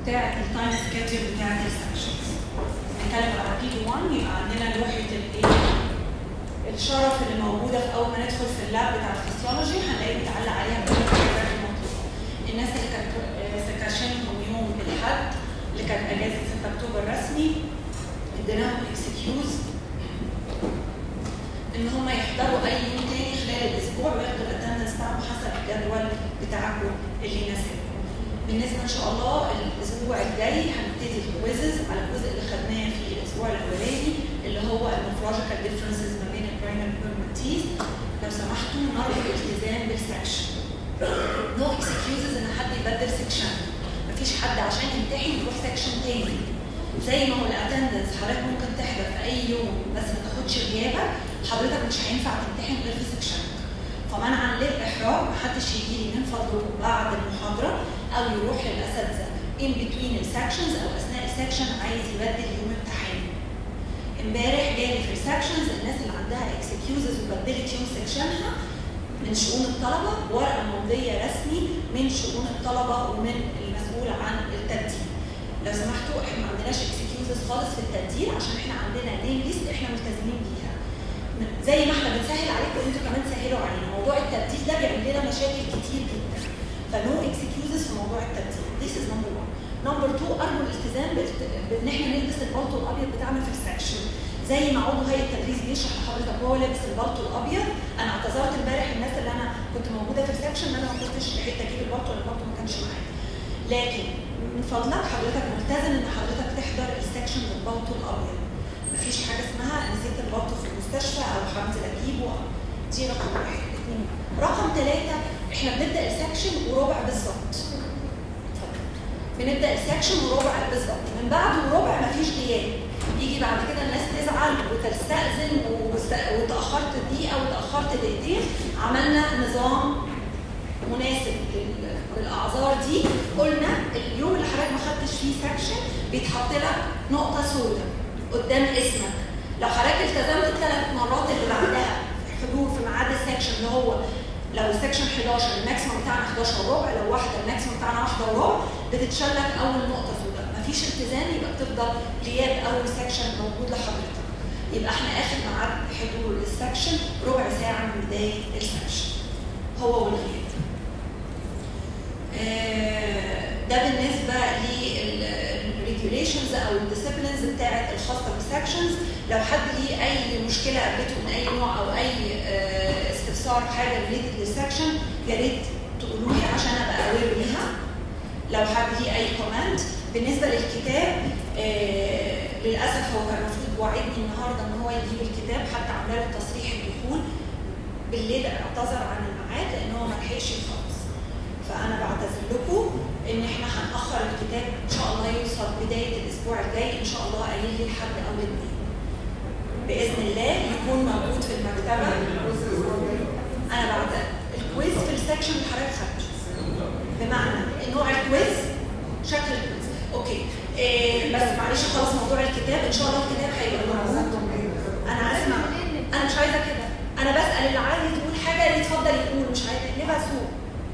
بتاعه التايم سكيدول بتاعه السكشنز نتكلم على بي 1 يبقى عندنا لوحه الايه الشرف اللي موجوده في اول ما ندخل في اللاب بتاع الفسيولوجي هنلاقي متعلق عليها كل الحاجات المطلوبه الناس اللي كانت آه، سكاشنهم يوم الاحد اللي كانت اجازه 6 اكتوبر رسمي اديناهم اكسكيوز ان هم يحضروا اي يوم تاني خلال الاسبوع وياخدوا الاتندنس بتاعهم حسب الجدول بتاعكم اللي يناسبكم. بالنسبه ان شاء الله الاسبوع الجاي هنبتدي الكويزز على الجزء اللي خدناه في الاسبوع الاولاني اللي هو المورفولوجيكال ديفرنسز ما بين البرايمري والبيرمنتيز لو سمحتوا نرجو الالتزام بالسكشن. نو اكسكيوزز ان حد يبدل سكشن. مفيش حد عشان يمتحن يروح سكشن تاني. زي ما هو الاتندنس حضرتك ممكن تحضر في اي يوم بس ما تاخدش غيابك حضرتك مش هينفع تمتحن غير في سكشنك فمنعا للاحراج محدش يجي لي من فضله بعد المحاضره او يروح للاساتذه in between السكشنز او اثناء السكشن عايز يبدل يوم امتحان امبارح جالي في السكشنز الناس اللي عندها اكسكيوزز وبدلت يوم سكشنها من شؤون الطلبه ورقه ممضيه رسمي من شؤون الطلبه ومن المسؤول عن التبديل لو سمحتوا احنا ما عندناش اكسكيوزز خالص في التبديل عشان احنا عندنا نيم ليست احنا ملتزمين بيها زي ما احنا بنسهل عليكم انتوا كمان سهلوا علينا موضوع التبديل ده بيعمل لنا مشاكل كتير جدا فنو اكسكيوزز في موضوع التبديل This is number one نمبر 2 ارجو الالتزام بالت- بان احنا نلبس البلطو الابيض بتاعنا في السكشن زي ما عضو هيئه التدريس بيشرح لحضرتك وهو لابس البلطو الابيض انا اعتذرت امبارح للناس اللي انا كنت موجوده في السكشن ان انا ما كنتش لحقت اجيب البلطو لان البلطو ما كانش معايا لكن من فضلك حضرتك ملتزم ان حضرتك تحضر السكشن بالبلطو الابيض مفيش حاجه اسمها نسيت البلطو في المستشفى او هنزل اجيبه دي رقم واحد اثنين رقم ثلاثه احنا بنبدا السكشن وربع بالظبط اتفضل. بنبدا السكشن وربع بالظبط من بعد وربع مفيش غياب يجي بعد كده الناس تزعل وتستأذن وست- وتأخرت دقيقة وتأخرت دقيقتين عملنا نظام مناسب لل- للاعذار دي قلنا اليوم اللي حضرتك ما خدتش فيه سكشن بيتحط لك نقطه سوداء قدام اسمك لو حضرتك التزمت الثلاث مرات اللي بعدها حضور في ميعاد السكشن اللي هو لو السكشن 11 الماكسيموم بتاعنا 11 وربع لو واحده الماكسيموم بتاعنا واحده وربع بتتشال لك اول نقطه سوداء مفيش التزام يبقى بتفضل غياب اول سكشن موجود لحضرتك يبقى احنا اخر ميعاد حضور السكشن ربع ساعه من بدايه السكشن هو والغياب آه، ده بالنسبه للريجوليشنز او الديسيبلينز بتاعه الخاصه بالسكشنز لو حد ليه اي مشكله قابلته من اي نوع او اي آه، استفسار حاجه ريليتد للسكشن يا ريت تقولوا لي عشان ابقى اوير بيها لو حد ليه اي كومنت بالنسبه للكتاب آه، للاسف هو كان المفروض وعدني النهارده ان هو يجيب الكتاب حتى عامله له تصريح الدخول بالليل اعتذر عن الميعاد لان هو ما لحقش يخلص فانا بعتذر لكم ان احنا هنأخر الكتاب ان شاء الله يوصل بدايه الاسبوع الجاي ان شاء الله قايل لي لحد او الاثنين باذن الله يكون موجود في المكتبه انا بعتذر الكويز في السكشن اللي حضرتك خدته بمعنى نوع الكويز شكل الكويز اوكي إيه بس معلش خلاص موضوع الكتاب ان شاء الله الكتاب هيبقى موجود انا اسمع انا مش عايزه كده انا بسال اللي عايز يقول حاجه اللي يتفضل يقول مش عايزه نبقى سوق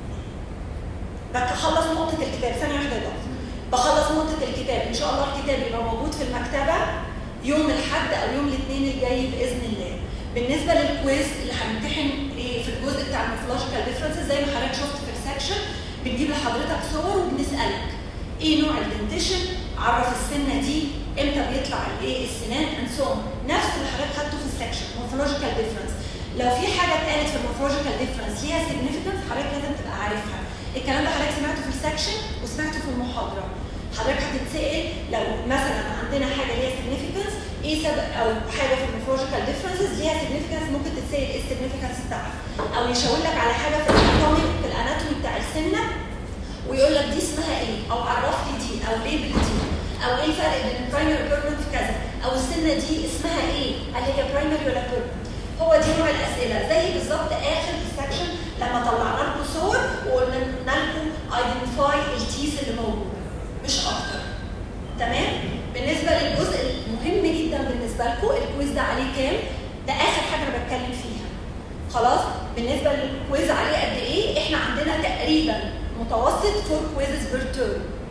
بخلص نقطه الكتاب ثانيه واحده بقى بخلص نقطه الكتاب ان شاء الله الكتاب يبقى موجود في المكتبه يوم الاحد او يوم الاثنين الجاي باذن الله بالنسبه للكويز اللي هنمتحن إيه في الجزء بتاع المورفولوجيكال ديفرنسز زي ما حضرتك شفت في السكشن بنجيب لحضرتك صور وبنسالك ايه نوع الدنتيشن عرف السنه دي امتى بيطلع الايه السنان اند سو نفس اللي حضرتك خدته في السكشن مورفولوجيكال ديفرنس لو في حاجه اتقالت في المورفولوجيكال ديفرنس ليها سيجنيفيكانس حضرتك لازم تبقى عارفها الكلام ده حضرتك سمعته في السكشن وسمعته في المحاضره حضرتك هتتسال لو مثلا عندنا حاجه ليها سيجنيفيكانس ايه سبب او حاجه في المورفولوجيكال ديفرنسز ليها سيجنيفيكانس ممكن تتسال ايه السيجنيفيكانس بتاعها او يشاور لك على حاجه في الاناتومي في الاناتومي بتاع السنه ويقول لك دي اسمها ايه او عرف لي دي او ليبل دي او ايه الفرق بين البرايمري بيرمنت في كذا او السنه دي اسمها ايه هل هي برايمري ولا بيرمنت هو دي نوع الاسئله زي بالظبط اخر السكشن لما طلعنا لكم صور وقلنا لكم ايدنتيفاي التيس اللي موجوده مش اكتر تمام بالنسبه للجزء المهم جدا بالنسبه لكم الكويز ده عليه كام ده اخر حاجه انا بتكلم فيها خلاص بالنسبه للكويز عليه قد ايه احنا عندنا تقريبا متوسط فور كويزز بير تيرم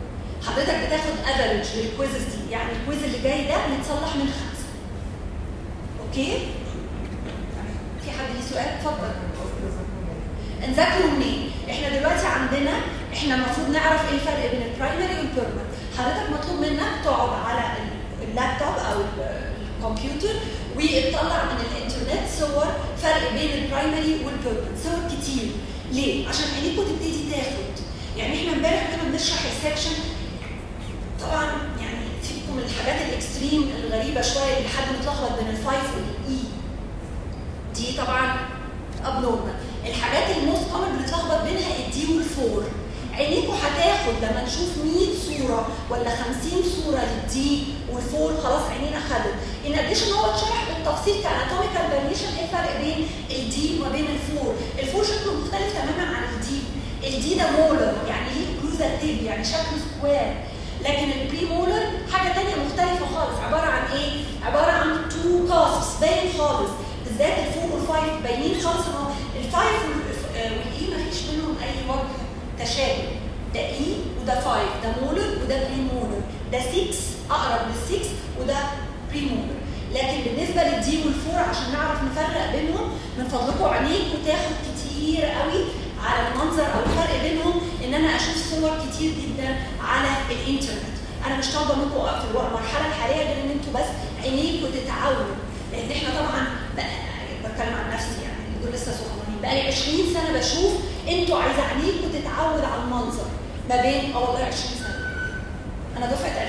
حضرتك بتاخد افريج للكويزز دي يعني الكويز اللي جاي ده بيتصلح من خمسه اوكي في حد ليه سؤال اتفضل نذاكره منين احنا دلوقتي عندنا احنا المفروض نعرف ايه الفرق بين البرايمري والبيرمنت حضرتك مطلوب منك تقعد على اللابتوب او الكمبيوتر وتطلع من الانترنت صور فرق بين البرايمري والبيرمنت صور كتير ليه عشان عينيكوا تبتدي تاخد يعني احنا امبارح كنا بنشرح السكشن طبعا يعني سيبكم من الحاجات الاكستريم الغريبه شويه اللي حد متلخبط بين الفايف والاي دي طبعا ابنورمال الحاجات الموست كومن بنتلخبط بينها الدي والفور عينيكوا هتاخد لما نشوف 100 صوره ولا 50 صوره للدي والفور خلاص عينينا خدت ان اديشن هو اتشرح بالتفصيل كاناتوميكال فاريشن ايه الفرق بين الدي وما بين الفور الفور شكله مختلف تماما عن الدي الدي ده مولر يعني ليه كلوزال تيب يعني شكله سكوير لكن البري مولر حاجه ثانيه مختلفه خالص عباره عن ايه؟ عباره عن تو كاسبس باين خالص بالذات الفور والفايف باينين خالص ان هو الفايف والاي ما فيش بينهم اي وجه تشابه ده اي وده فايف ده مولر وده بري مولر ده 6 اقرب لل 6 وده بري مولر لكن بالنسبه للدي والفور عشان نعرف نفرق بينهم من فضلكم عينيكم تاخد كتير قوي على المنظر او الفرق بينهم ان انا اشوف صور كتير جدا على الانترنت انا مش طالبه منكم في المرحله الحاليه غير ان انتوا بس عينيكم تتعودوا لان احنا طبعا بتكلم عن نفسي يعني دول لسه صغيرين بقالي 20 سنه بشوف انتوا عايزه عينيكم تتعود على المنظر ما بين اه والله 20 سنه انا دفعه 2000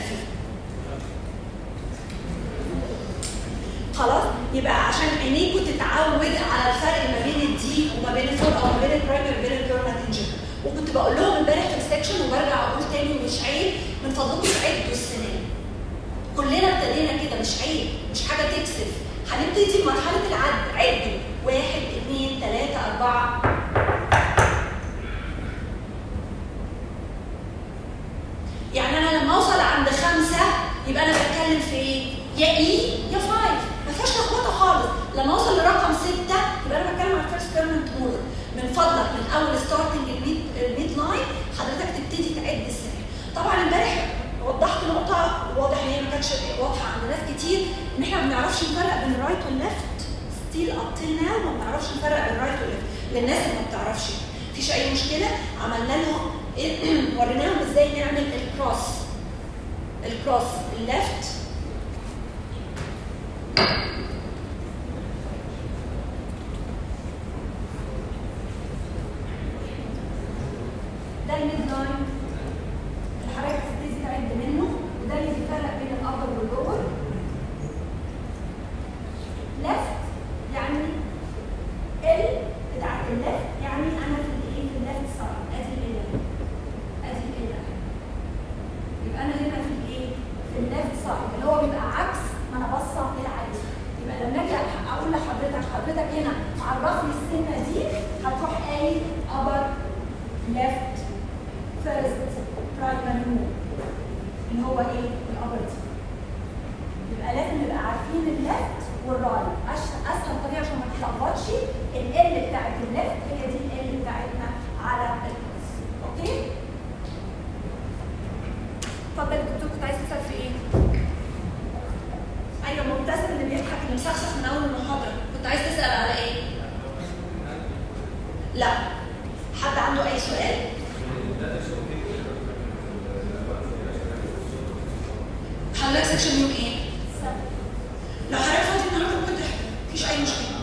خلاص يبقى عشان عينيكم تتعود على الفرق ما بين الدي وما بين الفور او ما بين البرايمري وبين البيرمنت انجن وكنت بقول لهم امبارح في السكشن وبرجع اقول تاني ومش عيب من فضلكم عدوا السنين كلنا ابتدينا كده مش عيب مش حاجه تكسف هنبتدي مرحله العد عدوا واحد اثنين ثلاثه اربعه يعني انا لما اوصل عند خمسه يبقى انا بتكلم في ايه؟ يا اي يا فايف ما فيهاش لخبطه خالص لما اوصل لرقم سته يبقى انا بتكلم عن فيرست بيرمنت مولر من فضلك من اول ستارتنج الميد الميد لاين حضرتك تبتدي تعد السنين طبعا امبارح وضحت نقطه واضح ان هي ما كانتش واضحه عند ناس كتير ان احنا ما بنعرفش نفرق بين الرايت والليفت ستيل اب تيل ناو ما بنعرفش نفرق بين الرايت والليفت للناس اللي ما بتعرفش مفيش اي مشكله عملنا لهم وريناهم ازاي نعمل الكروس الكروس الليفت ده الميد لاين الحركه هتبتدي تعد منه وده اللي بيفرق بين الابر واللور ليفت يعني ال بتاعت الليفت يعني انا في الايه في الليفت سايد ادي ال ادي ال يبقى انا هنا في الايه في الليفت سايد اللي هو بيبقى عكس ما انا باصه للعين يبقى لما اجي اقول لحضرتك حضرتك هنا عرفني السنه دي هتروح قايل ابر left first primary move اللي هو ايه؟ الابر دي يبقى لازم نبقى عارفين الليفت والرايت اسهل طريقه عشان ما تتلخبطش ال بتاعت الليفت هي دي ال بتاعتنا على الكورس اوكي؟ اتفضل يا دكتور كنت عايز تسال في ايه؟ ايوه مبتسم اللي بيضحك اللي مسخسخ من اول المحاضره كنت عايز تسال على ايه؟ لا حد عنده اي سؤال؟ حضرتك سكشن يوم ايه؟ لو حضرتك فاضي النهارده ممكن تحضر مفيش اي مشكله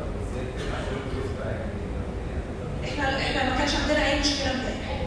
احنا احنا ما كانش عندنا اي مشكله امبارح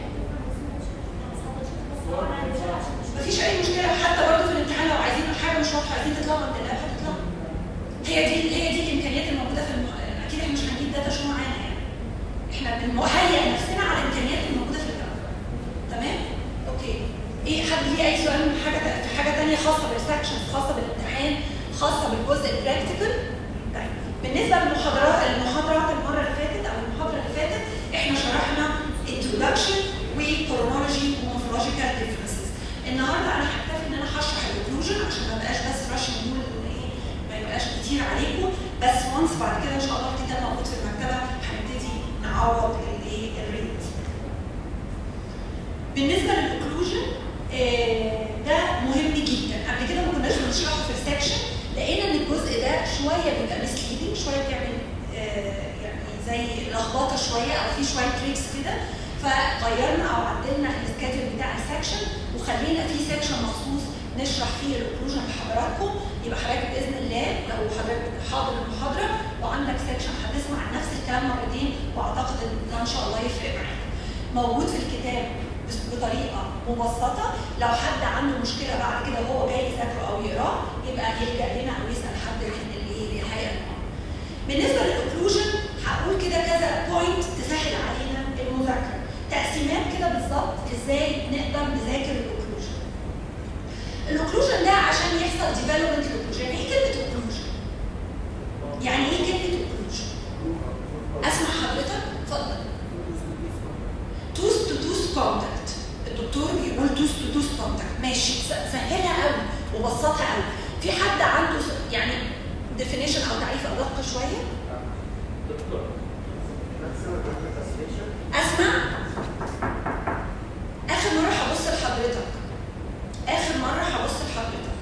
مفيش اي مشكله حتى برضه في الامتحان لو عايزين حاجه مش واضحه عايزين تطلعوا من اللاب هتطلعوا هي دي هي دي الامكانيات الموجوده في الم... اكيد احنا مش هنجيب داتا شو معانا يعني احنا بنهيئ نفسنا على الامكانيات الموجوده في الجامعه تمام اوكي ايه حد ليه اي سؤال من حاجه في حاجه ثانيه خاصه بالسكشنز خاصه بالامتحان خاصه بالجزء البراكتيكال طيب بالنسبه للمحاضرات المحاضرات المره اللي فاتت او المحاضره اللي فاتت احنا شرحنا introduction وكورونولوجي ومورفولوجيكال ديفرنسز النهارده انا هكتفي ان انا هشرح الاوكلوجن عشان ما بقاش بس رش نقول ايه ما يبقاش كتير عليكم بس وانس بعد كده ان شاء الله الكتاب موجود في المكتبه هنبتدي نعوض الايه الريت بالنسبه للاوكلوجن آه، ده مهم جدا قبل كده ما كناش بنشرحه في السكشن لقينا ان الجزء ده شويه بيبقى مسليدنج شويه بيعمل آه، يعني زي لخبطه شويه او في شويه تريكس كده فغيرنا او عدلنا السكادول بتاع السكشن وخلينا في سكشن مخصوص نشرح فيه الاوكلوجن لحضراتكم يبقى حضرتك باذن الله لو حضرتك حاضر المحاضره وعندك سكشن هتسمع عن نفس الكلام مرتين واعتقد ان ده ان شاء الله يفرق معاك. موجود في الكتاب بس بطريقه مبسطه لو حد عنده مشكله بعد كده وهو جاي يذاكره او يقراه يبقى يلجا لنا او يسال حد من اللي اللي الحقيقه بالنسبه للاوكلوجن هقول كده كذا بوينت تسهل علينا المذاكره تقسيمات كده بالظبط ازاي نقدر نذاكر الاوكلوجن الاوكلوجن ده عشان يحصل ديفلوبمنت الاوكلوجن يعني ايه كلمه اوكلوجن يعني ايه كلمه اوكلوجن اسمع حضرتك اتفضل توس تو توس كونتاكت الدكتور بيقول توس تو توس كونتاكت ماشي س- سهلها قوي وبسطها قوي في حد عنده س- يعني ديفينيشن او تعريف ادق شويه اسمع اخر مره هبص لحضرتك اخر مره هبص لحضرتك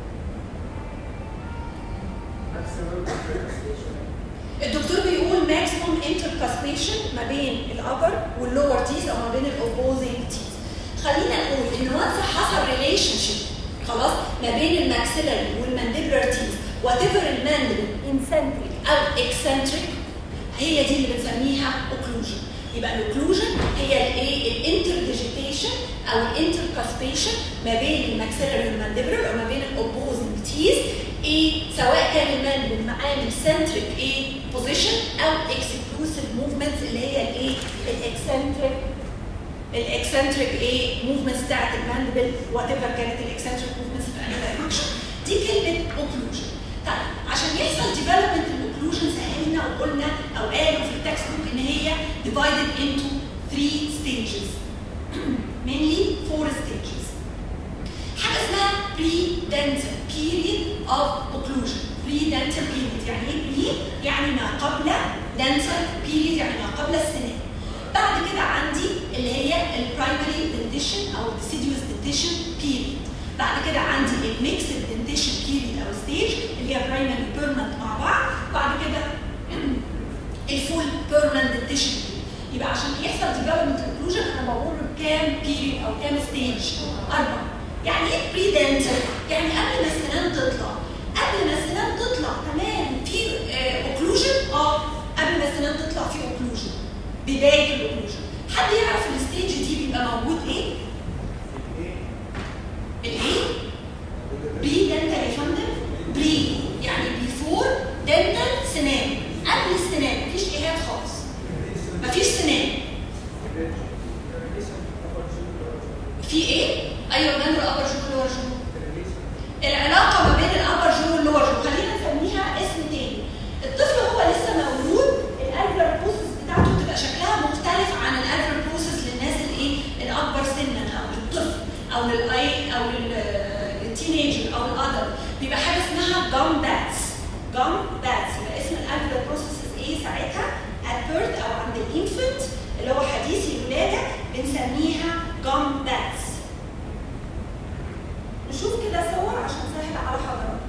الدكتور بيقول ماكسيموم انتركاسبيشن ما بين الابر واللور تيز او ما بين الاوبوزنج تيز خلينا نقول ان وانس حصل ريليشن شيب خلاص ما بين الماكسيلاري والمانديبلر تيز وات ايفر الماندبل انسنتريك او اكسنتريك هي دي اللي بنسميها اوكلوجن يبقى الاوكلوجن هي الايه الانترديجيتيشن او الانتركاسبيشن ما بين الماكسيلاري والمانديبلر او ما بين الاوبوزنج تيز ايه سواء كان الماندبل معامل سنتريك ايه بوزيشن او اكسكلوسيف موفمنتس اللي هي الايه الاكسنتريك الاكسنتريك ايه موفمنتس بتاعت الماندبل وات ايفر كانت الاكسنتريك موفمنتس في انهي دايركشن دي كلمه اوكلوجن طيب عشان يحصل ديفلوبمنت الاوكلوجن سهلنا وقلنا او قالوا في التكست بوك ان هي divided into three stages mainly four stages حاجه اسمها pre-dental period of occlusion pre-dental period يعني ايه pre يعني ما قبل dental period يعني ما قبل السنان بعد كده عندي اللي هي البرايمري dentition او deciduous dentition period بعد كده عندي الميكسد dentition period او stage اللي هي primary permanent مع بعض بعد كده الفول permanent dentition period يبقى عشان يحصل development occlusion انا بقول كام period او كام stage اربعه يعني ايه بري دنتال؟ يعني قبل ما السنان تطلع قبل ما السنان تطلع كمان في اوكلوجن اه قبل ما السنان تطلع في اوكلوجن بدايه الاوكلوجن حد يعرف الستيج دي بيبقى موجود ايه؟ الايه؟ بري دنتال يا فندم؟ بري يعني بيفور دنتال سنان قبل السنان مفيش ايهاب خالص مفيش سنان في ايه؟ ايوه مالو الابر جو واللور جو العلاقه ما بين الابر جو واللور جو خلينا نسميها اسم تاني الطفل هو لسه مولود الالفر بروسس بتاعته بتبقى شكلها مختلف عن الالفر بروسس للناس الايه الاكبر سنا او للطفل او للاي او للتينيجر او الادر بيبقى حاجه اسمها جام باتس جام باتس يبقى اسم الالفر بروسس ايه ساعتها at birth او عند الانفنت اللي هو حديث الولاده بنسميها جام باتس نشوف كده صور عشان سهل على حضراتكم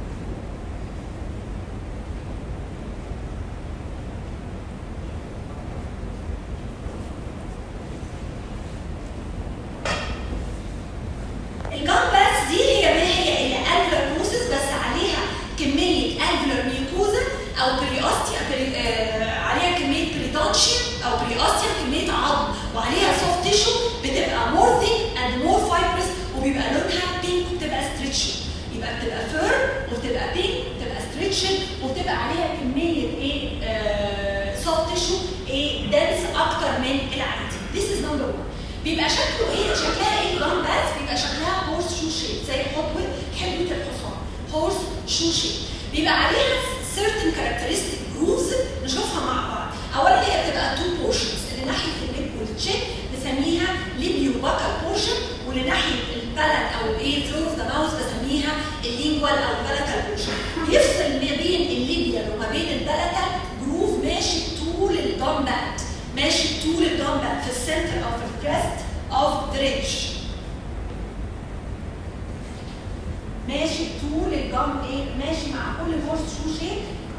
الجام باتس دي هي ما هي الا الفلر بروسس بس عليها كميه الفلر ميوكوزا او بريوستيا بري آه عليها كميه بريدونشيا او بريوستيا كميه عظم وعليها سوفت تيشو بتبقى مور ثيك اند مور فايبرس وبيبقى لونها بينك وبتبقى ستريتشن يبقى بتبقى فير وبتبقى بينك وبتبقى ستريتشن وبتبقى عليها كميه ايه سوفت تيشو ايه دنس اكتر من العادي This is number one بيبقى شكله ايه شكلها ايه الجام بات بيبقى شكلها هورس شو شيب زي حقبه حلوه الحصان هورس شو شيب بيبقى عليها certain characteristic grooves نشوفها مع بعض اولا هي بتبقى two portions اللي ناحيه الليب والتشيك نسميها ليبيو باكال بورشن واللي ناحيه البلد او ايه ثرو اوف ذا ماوث بسميها اللينجوال او البلاتال بورشن بيفصل ما بين الليبيال وما بين البلاتال جروف ماشي طول الجام بات ماشي طول الجام بات في السنتر او في الكريست اوف ذا ريدج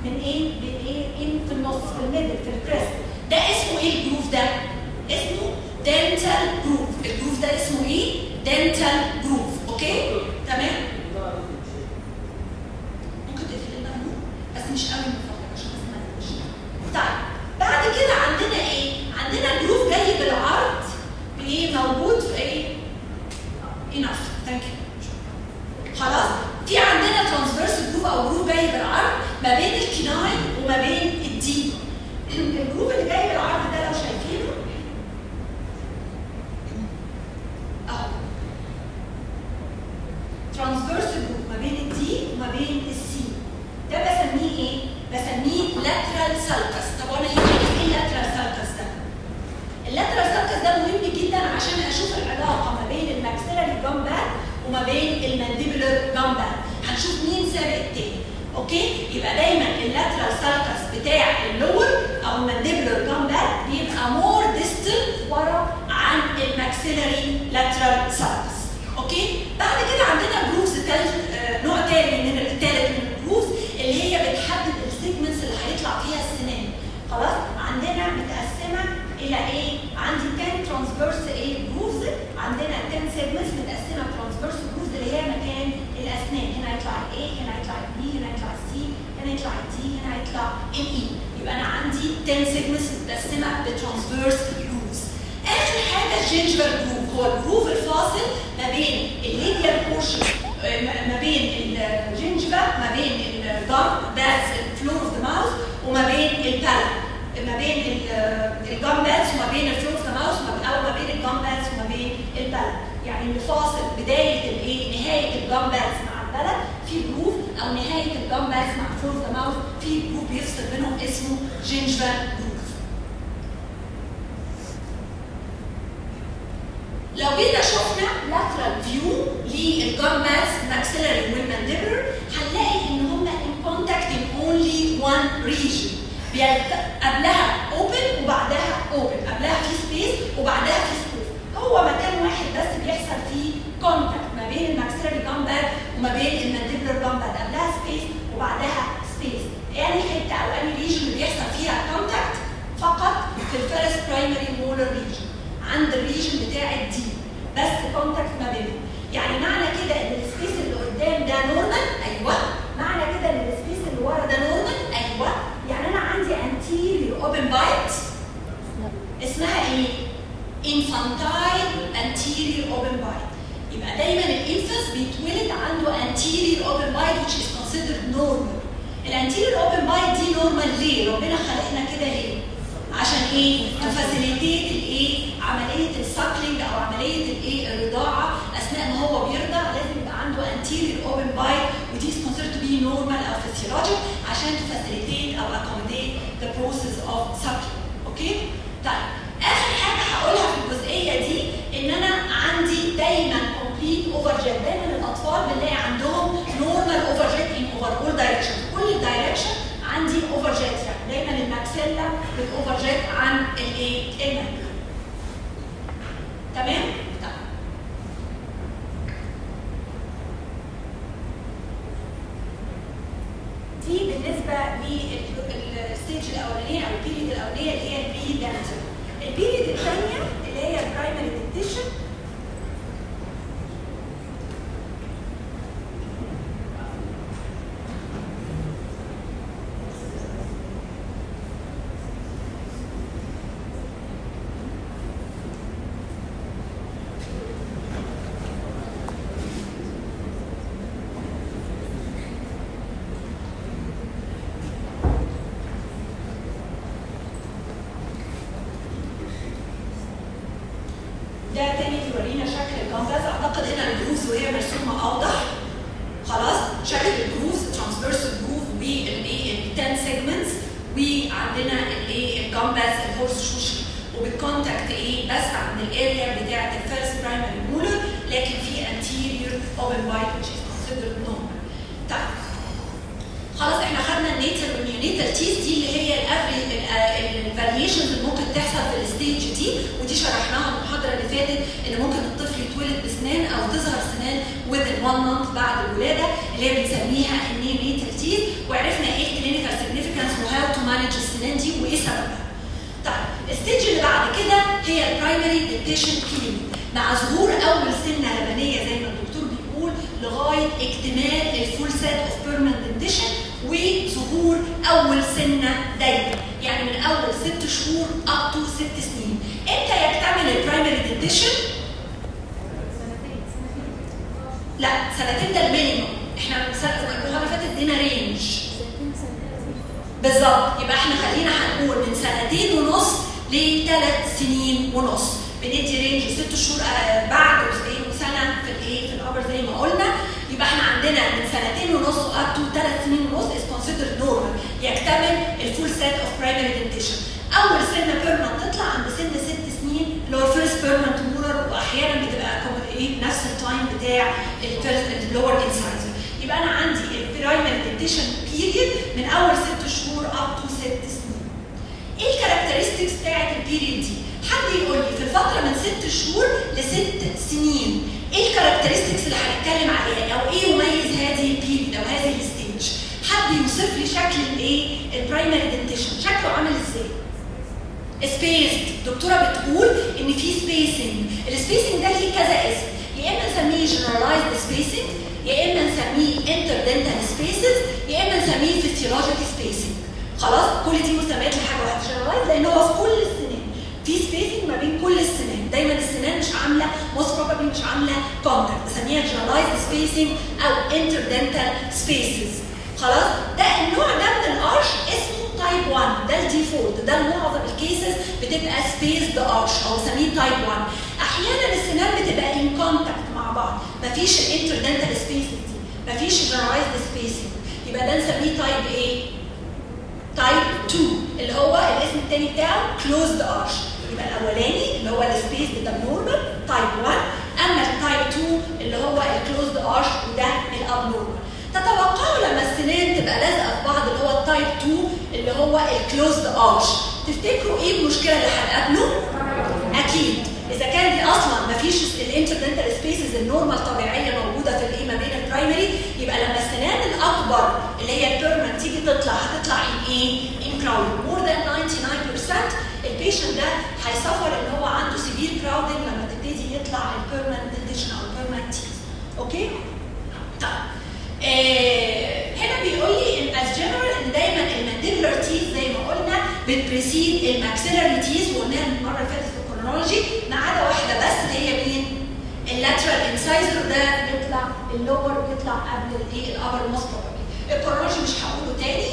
من ايه من ايه ان في النص في الميدل في الكريست ده اسمه ايه الجروف ده اسمه دنتال جروف الجروف ده اسمه ايه دنتال جروف اوكي تمام ممكن تقفل لنا النور بس مش قوي من فضلك عشان بس ما ننامش طيب بعد كده عندنا ايه عندنا الجروف جاي بالعرض بايه موجود في ايه enough ثانك يو خلاص في عندنا ترانسفيرس جروف او جروف جاي بالعرض ما بين الكناين وما بين الدي الجروف اللي جاي بالعرض ده لو شايفينه اهو ترانسفيرس جروف ما بين الدي وما بين السي ده بسميه ايه؟ بسميه lateral sulcus طب وانا يهمني ايه lateral sulcus ده؟ اللاترال سالكس ده مهم جدا عشان اشوف العلاقه ما بين الماكسيلاري جامبات وما بين المانديبولار جامبات هنشوف مين سابق التاني اوكي يبقى دايما اللاترال سالكس بتاع اللور او المانديبولار جامبات بيبقى مور ديستنت ورا عن الماكسيلاري لاترال سالكس اوكي بعد كده عندنا جروفز تالت آه، نوع تاني من التالت من الجروفز اللي هي بتحدد السيجمنتس اللي هيطلع فيها السنان خلاص عندنا متقسمه الى ايه عندي 10 ترانسفيرس ايه جروفز عندنا 10 سيجمنتس متقسمه ترانسفيرس جروفز اللي هي مكان الاسنان هنا هيطلع الاي هنا هيطلع البي هنا هيطلع السي هنا يطلع الدي هنا هيطلع الاي يبقى انا عندي 10 سيجمنتس متقسمه بترانسفيرس جروفز اخر حاجه الجينجر جروف هو الجروف الفاصل ما بين الليديال بورشن ما بين الجنجفا ما بين الجام that's الفلور اوف ذا ماوث وما بين البالم ما بين الجام باتس وما بين الفلور اوف ذا ماوث او ما بين الجام باتس وما بين البالم يعني اللي فاصل بدايه الايه نهايه الجام باتس مع البلد في جروف او نهايه الجام باتس مع الفلور اوف ذا ماوث في جروف بيفصل بينهم اسمه جينجفا جروف لو جينا شفنا lateral view للجام باتس maxillary والمانديبلر هنلاقي ان هم in contact in only one region بيلت... قبلها open وبعدها open قبلها في space وبعدها في space هو مكان واحد بس بيحصل فيه contact ما بين الماكسيلاري جام بات وما بين المانديبلر جام بات قبلها space وبعدها space يعني حته او اني region اللي بيحصل فيها contact فقط في الفيرست برايمري مولر region عند الريجن بتاع الدي بس كونتاكت ما بينهم يعني معنى كده ان السبيس اللي قدام ده نورمال ايوه معنى كده ان السبيس اللي ورا ده نورمال ايوه يعني انا عندي anterior open bite اسمها ايه infantile anterior open bite يبقى دايما الانفانس بيتولد عنده anterior open bite which is considered normal الانتيريور اوبن بايت دي نورمال ليه؟ ربنا خلقنا كده ليه؟ عشان ايه؟ تفاسيليتيت الايه؟ عمليه الساكلينج او عمليه الايه؟ الرضاعه اثناء ما هو بيرضع لازم يبقى عنده anterior open bite ودي is considered to be normal او physiologic عشان تفاسيليتيت او accommodate the process of suckling اوكي؟ طيب اخر حاجه هقولها في الجزئيه دي ان انا عندي دايما complete overjet دايما الاطفال بنلاقي عندهم normal overjet in overall direction كل direction عندي overjet يعني دايما الماكسيلا بتوفرجيت عن الايه؟ المانديبل. تمام؟ طيب. دي بالنسبه للستيج الاولانيه او البيريد الاولانيه اللي هي البري دانسر. البيريد الثانيه اللي هي البرايمري ديكتيشن ده تاني بيورينا شكل الجامباز اعتقد هنا الجروفز وهي مرسومه اوضح خلاص شكل الجروفز ترانسفيرسال جروف والايه ال 10 سيجمنتس وعندنا الايه الجامباز الهورس شوش وبتكونتاكت ايه بس عند الاريا بتاعه الفيرست برايمري مولر لكن في anterior open white which is considered normal طيب خلاص احنا خدنا النيتال والنيونيتال تيز دي اللي هي الفاريشنز اللي ممكن تحصل في الستيج دي ودي شرحناها المحاضره اللي فاتت ان ممكن الطفل يتولد بسنان او تظهر سنان within one month بعد الولاده اللي هي بنسميها النيونيتال تيز وعرفنا ايه الكلينيكال هي البرايمري ديكتيشن بيريود مع ظهور اول سنه لبنيه زي ما الدكتور بيقول لغايه اكتمال الفول سيت اوف بيرمنت ديكتيشن وظهور اول سنه دايما يعني من اول ست شهور اب تو ست سنين امتى يكتمل البرايمري ديكتيشن؟ لا سنتين ده المينيموم احنا المره اللي فاتت ادينا رينج بالظبط يبقى احنا خلينا هنقول من سنتين ونص لثلاث سنين ونص بندي رينج ست شهور آه، بعد سنه في الايه في الابر زي ما قلنا يبقى احنا عندنا من سنتين ونص اب تو ثلاث سنين ونص از كونسيدر نورمال يكتمل الفول سيت اوف برايمري دنتيشن اول سنه بيرمنت تطلع عند سن ست سنين اللي هو فيرست بيرمنت مولر واحيانا بتبقى ايه نفس التايم بتاع الفيرست اللور انسايزر يبقى انا عندي البرايمري دنتيشن بيريد من اول ست شهور اب تو ست سنين ايه الكاركترستكس بتاعت البيريد دي؟ حد يقول لي في الفتره من ست شهور لست سنين ايه الكاركترستكس اللي هنتكلم عليها او ايه يميز هذه البيريد او هذه الستيج؟ حد يوصف لي شكل الايه؟ البرايمري دنتيشن شكله عامل ازاي؟ سبيسد دكتوره بتقول ان في سبيسنج السبيسنج ده ليه كذا اسم يا اما نسميه جنرالايزد سبيسنج يا اما نسميه انتردنتال سبيسز يا اما نسميه فيسيولوجيك سبيسنج خلاص كل دي مسميات لحاجه واحده جنرالايز لان هو في كل السنين في سبيسنج ما بين كل السنان دايما السنان مش عامله موست بروبابلي مش عامله كونتاكت بسميها جنرالايزد سبيسنج او انتردنتال سبيسز خلاص ده النوع ده من الارش اسمه تايب 1 ده الديفولت ده معظم الكيسز بتبقى سبيسد ارش او نسميه تايب 1 احيانا السنان بتبقى ان كونتاكت مع بعض مفيش الانتردنتال سبيسز دي مفيش جنرالايزد سبيسنج يبقى ده نسميه تايب ايه؟ تايب 2 اللي هو الاسم الثاني بتاعه كلوزد ارش يبقى الاولاني اللي هو السبيس ده نورمال تايب 1 اما التايب 2 اللي هو الكلوزد ارش وده الابنورمال تتوقعوا لما السنان تبقى لازقه في بعض اللي هو التايب 2 اللي هو الكلوزد ارش تفتكروا ايه المشكله اللي هنقابله؟ اكيد اذا كان دي اصلا ما فيش الانتردنتال سبيسز النورمال طبيعيه موجوده في الايه ما بين البرايمري يبقى لما السنان الاكبر اللي هي البيرمنت تيجي تطلع هتطلع ان ايه؟ ان كراود مور ذان 99% البيشنت ده هيسفر ان هو عنده سيفير كراودنج لما تبتدي يطلع البيرمنت ديشن او البيرمنت تيز اوكي؟ طيب آه هنا بيقول لي ان از جنرال ان دايما المانديبولار تيز زي ما قلنا بتبريسيد الماكسيلاري تيز وقلناها المره اللي فاتت في الكرونولوجي ما عدا واحده بس اللي هي مين؟ اللاترال انسايزر ده بيطلع اللور بيطلع قبل الايه الابر موست الكرونولوجي مش هقوله تاني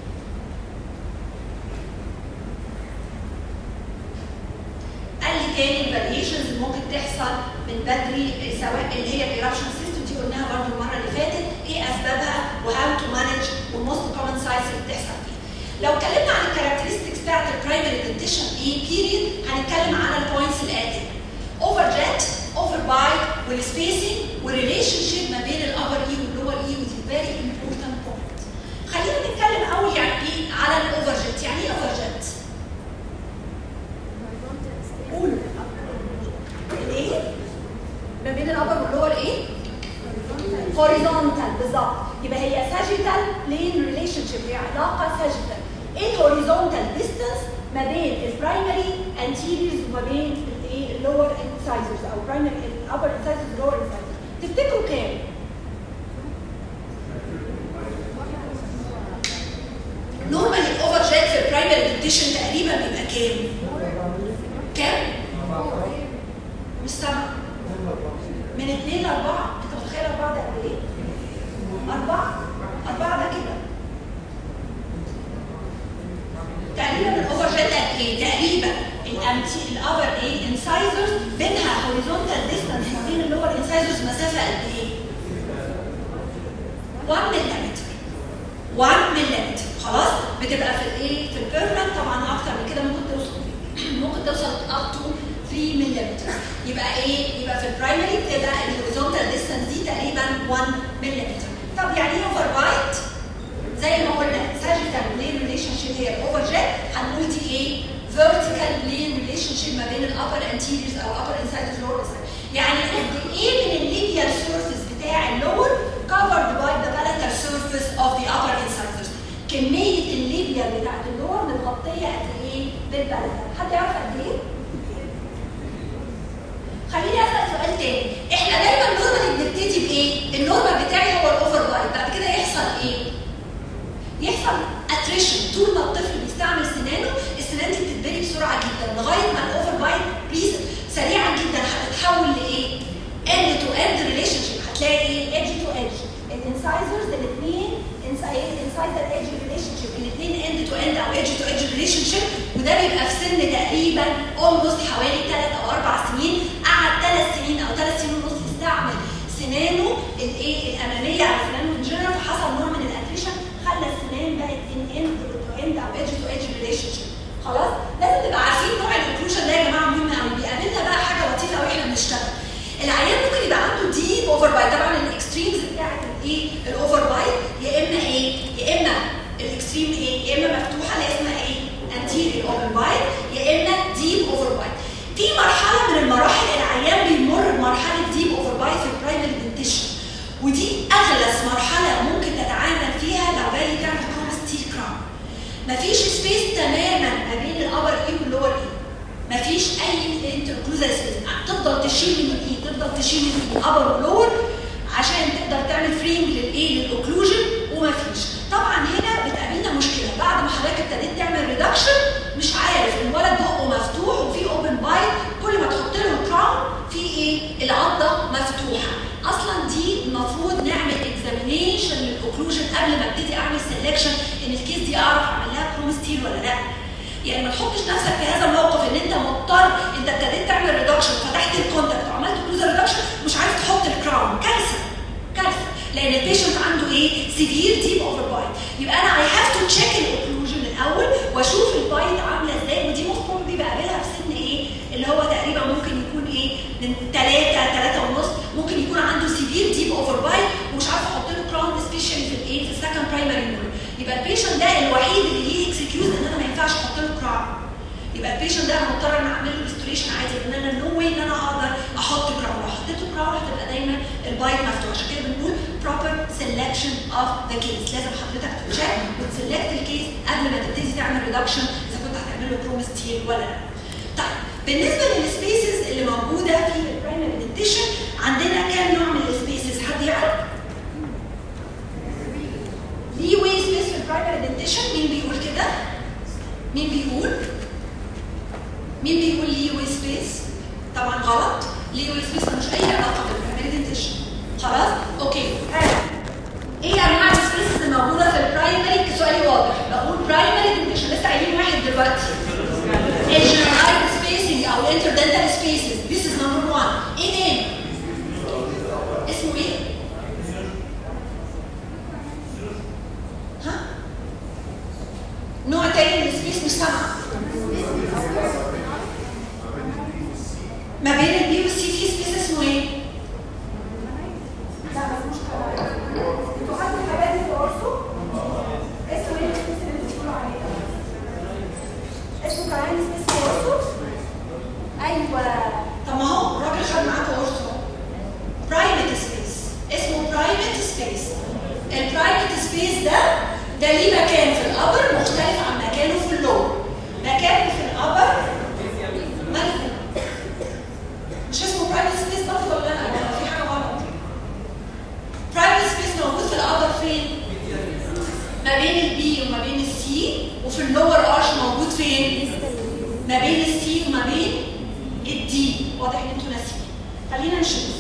قال لي تاني الفاريشنز اللي ممكن تحصل من بدري سواء اللي هي الايرابشن سيستم دي قلناها برضو المره اللي فاتت ايه اسبابها وهاو تو مانج والموست كومن سايز اللي بتحصل فيها. لو اتكلمنا عن الكاركترستكس بتاعت البرايمري دنتيشن ايه بيريد هنتكلم على البوينتس الاتيه. اوفر جيت اوفر بايت والسبيسنج والريليشن شيب ما بين الابر اي واللور اي ودي فيري امبورتنت بوينت. خلينا نتكلم اول يعني ايه على الاوفر جيت يعني ايه اوفر جيت؟ قولوا الايه؟ ما بين الابر واللور ايه؟ هوريزونتال بالظبط يبقى هي ساجيتال لين ريليشن شيب هي علاقه ساجيتال ايه الهوريزونتال ديستانس ما بين البرايمري انتيريورز وما بين الايه اللور انسايزرز او برايمري الابر انسايزرز واللور انسايزرز تفتكروا كام؟ نورمال الاوفر جيت في البرايمري دنتيشن تقريبا بيبقى كام؟ كام؟ مش سبعه من اثنين لاربعه انت متخيل اربعه ده قد ايه؟ اربعه اربعه ده كده تقريبا الاوفر جيت قد ايه؟ تقريبا الامتي الابر ايه انسايزرز بينها هوريزونتال ديستانس ما بين اللور انسايزرز مسافه قد ايه؟ 1 ملم 1 ملم خلاص بتبقى في الايه في البيرمنت طبعا اكتر من كده ممكن توصل ممكن توصل اب تو 3 ملم يبقى ايه يبقى في البرايمري بتبقى الهوريزونتال ديستانس دي تقريبا 1 ملم طب يعني ايه اوفر بايت زي ما قلنا ساجيتال بلين ريليشن شيب هي الاوفر جيت هنقول دي ايه فيرتيكال بلين ريليشن شيب ما بين الابر انتيريورز او ابر انسايدرز لور يعني قد ايه من الليبيال سورفيس بتاع اللور covered by the palatal surface of the upper incisors كمية الليبيال بتاعت اللور متغطية قد ايه بالبلاتال حد يعرف قد ايه؟ خليني اسال سؤال تاني احنا دايما نورمالي بنبتدي بايه؟ النورمال بتاعي هو الاوفر بايت بعد كده يحصل ايه؟ يحصل اتريشن طول ما الطفل بيستعمل سنانه السنان دي بتتبني بسرعه جدا لغايه ما الاوفر بايت بليز سريعا جدا هتتحول لايه؟ اند تو اند ريليشن شيب هتلاقي ايه؟ ايدج تو ايدج الانسايزرز الاثنين انسايزر ايدج ريليشن شيب الاثنين اند تو اند او ايدج تو ايدج ريليشن شيب وده بيبقى في سن تقريبا اولموست حوالي ثلاث او اربع سنين قعد ثلاث سنين او ثلاث سنين ونص يستعمل سنانه الايه الاماميه على سنانه ان جنرال فحصل نوع من الاتريشن خلى السنان بقت ان اند تو اند او ايدج تو ايدج ريليشن شيب خلاص لازم تبقى عارفين نوع الاوكلوجن ده يا جماعه مهم قوي بيقابلنا بقى حاجه لطيفه قوي احنا بنشتغل العيان ممكن يبقى عنده ديب اوفر بايت طبعا الاكستريمز بتاعت الايه الاوفر بايت يا اما ايه يا اما الاكستريم ايه يا اما مفتوحه اللي اسمها ايه anterior open بايت يا اما ديب اوفر بايت في مرحله من المراحل العيان بيمر بمرحله ديب اوفر بايت في البرايمري دنتيشن ودي اغلس مرحله ممكن تتعامل فيها لو جاي تعمل كرومستيل كراون مفيش سبيس تماما ما بين الابر اي واللور اي مفيش اي انتركلوزال سبيس تفضل تشيل من الاي تفضل تشيل من الاي ابر ولور عشان تقدر تعمل فريم للايه للاوكلوجن ومفيش طبعا هنا بتقابلنا مشكله بعد ما حضرتك ابتديت تعمل ريدكشن مش عارف الولد بقه مفتوح وفي اوبن بايت كل ما تحط له كراون في ايه العضه مفتوحه اصلا دي المفروض نعمل اكزامينيشن للاوكلوجن قبل ما ابتدي اعمل سelection ان الكيس دي اعرف اعمل لها كرومستيل ولا لا يعني ما تحطش نفسك في هذا الموقف ان انت مضطر انت ابتديت تعمل ريدكشن فتحت الكونتاكت وعملت كلوزر ريدكشن مش عارف تحط الكراون كارثه كارثه لان البيشنت عنده ايه سيفير ديب اوفر بايت يبقى انا اي هاف تو تشيك الاوكلوجن الاول واشوف البايت عامله ازاي ودي موست بروبلي بقابلها في سن ايه اللي هو تقريبا ممكن يكون ايه من 3 3 ونص ممكن يكون عنده سيفير ديب اوفر بايت ومش عارف احط له كراون سبيشالي في الايه في السكند برايمري نور يبقى البيشنت ده الوحيد اللي ليه اكسكيوز ان انا ما ينفعش احط له كراون يبقى البيشنت ده انا مضطر ان اعمل له ريستوريشن عادي لان انا نو واي ان انا اقدر احط كراون لو حطيت له كراون هتبقى دايما البايت مفتوح عشان كده بنقول proper selection of the case لازم حضرتك تشيك وتسلكت الكيس قبل ما تبتدي تعمل ريدكشن اذا كنت هتعمل له كرومستيل ولا لا. طيب بالنسبه للسبيسز اللي موجوده في البرايمري دنتيشن عندنا كام نوع من السبيسز حد يعرف؟ ليه واي سبيس في البرايمري دنتيشن مين بيقول كده؟ مين بيقول؟ مين بيقول ليه واي سبيس؟ طبعا غلط ليه واي سبيس ملوش اي علاقه بالبرايمري دنتيشن خلاص؟ اوكي ايه انواع السبيسز الموجوده في البرايمري؟ سؤالي واضح بقول برايمري دنتيشن لسه قايلين واحد دلوقتي الجنرالايز سبيسنج او الانتردنتال سبيسز ذيس از نمبر 1 ايه تاني؟ اسمه ايه؟ ها؟ نوع تاني من السبيس مش سامعه ما بين البي والسي في سبيس اسمه ايه؟ لا مفهوش حاجه انتوا خدتوا الحاجات دي في القرصو؟ اسمه ايه السبيس اللي انتوا بتقولوا عليه ده؟ اسمه كمان سبيس في القرصو؟ ايوه طب ما هو الراجل خد معاكم قرصو برايفت سبيس اسمه برايفت سبيس البرايفت سبيس ده ده ليه مكان في الابر مختلف عن مكانه في اللور مكانه في الابر مالكم مش اسمه برايفت سبيس برضه ولا لا ولا في حاجه غلط برايفت سبيس موجود في الابر فين ما بين البي وما بين السي وفي اللور ارش موجود فين ما بين السي وما بين الدي واضح ان انتوا ناسيين خلينا نشوف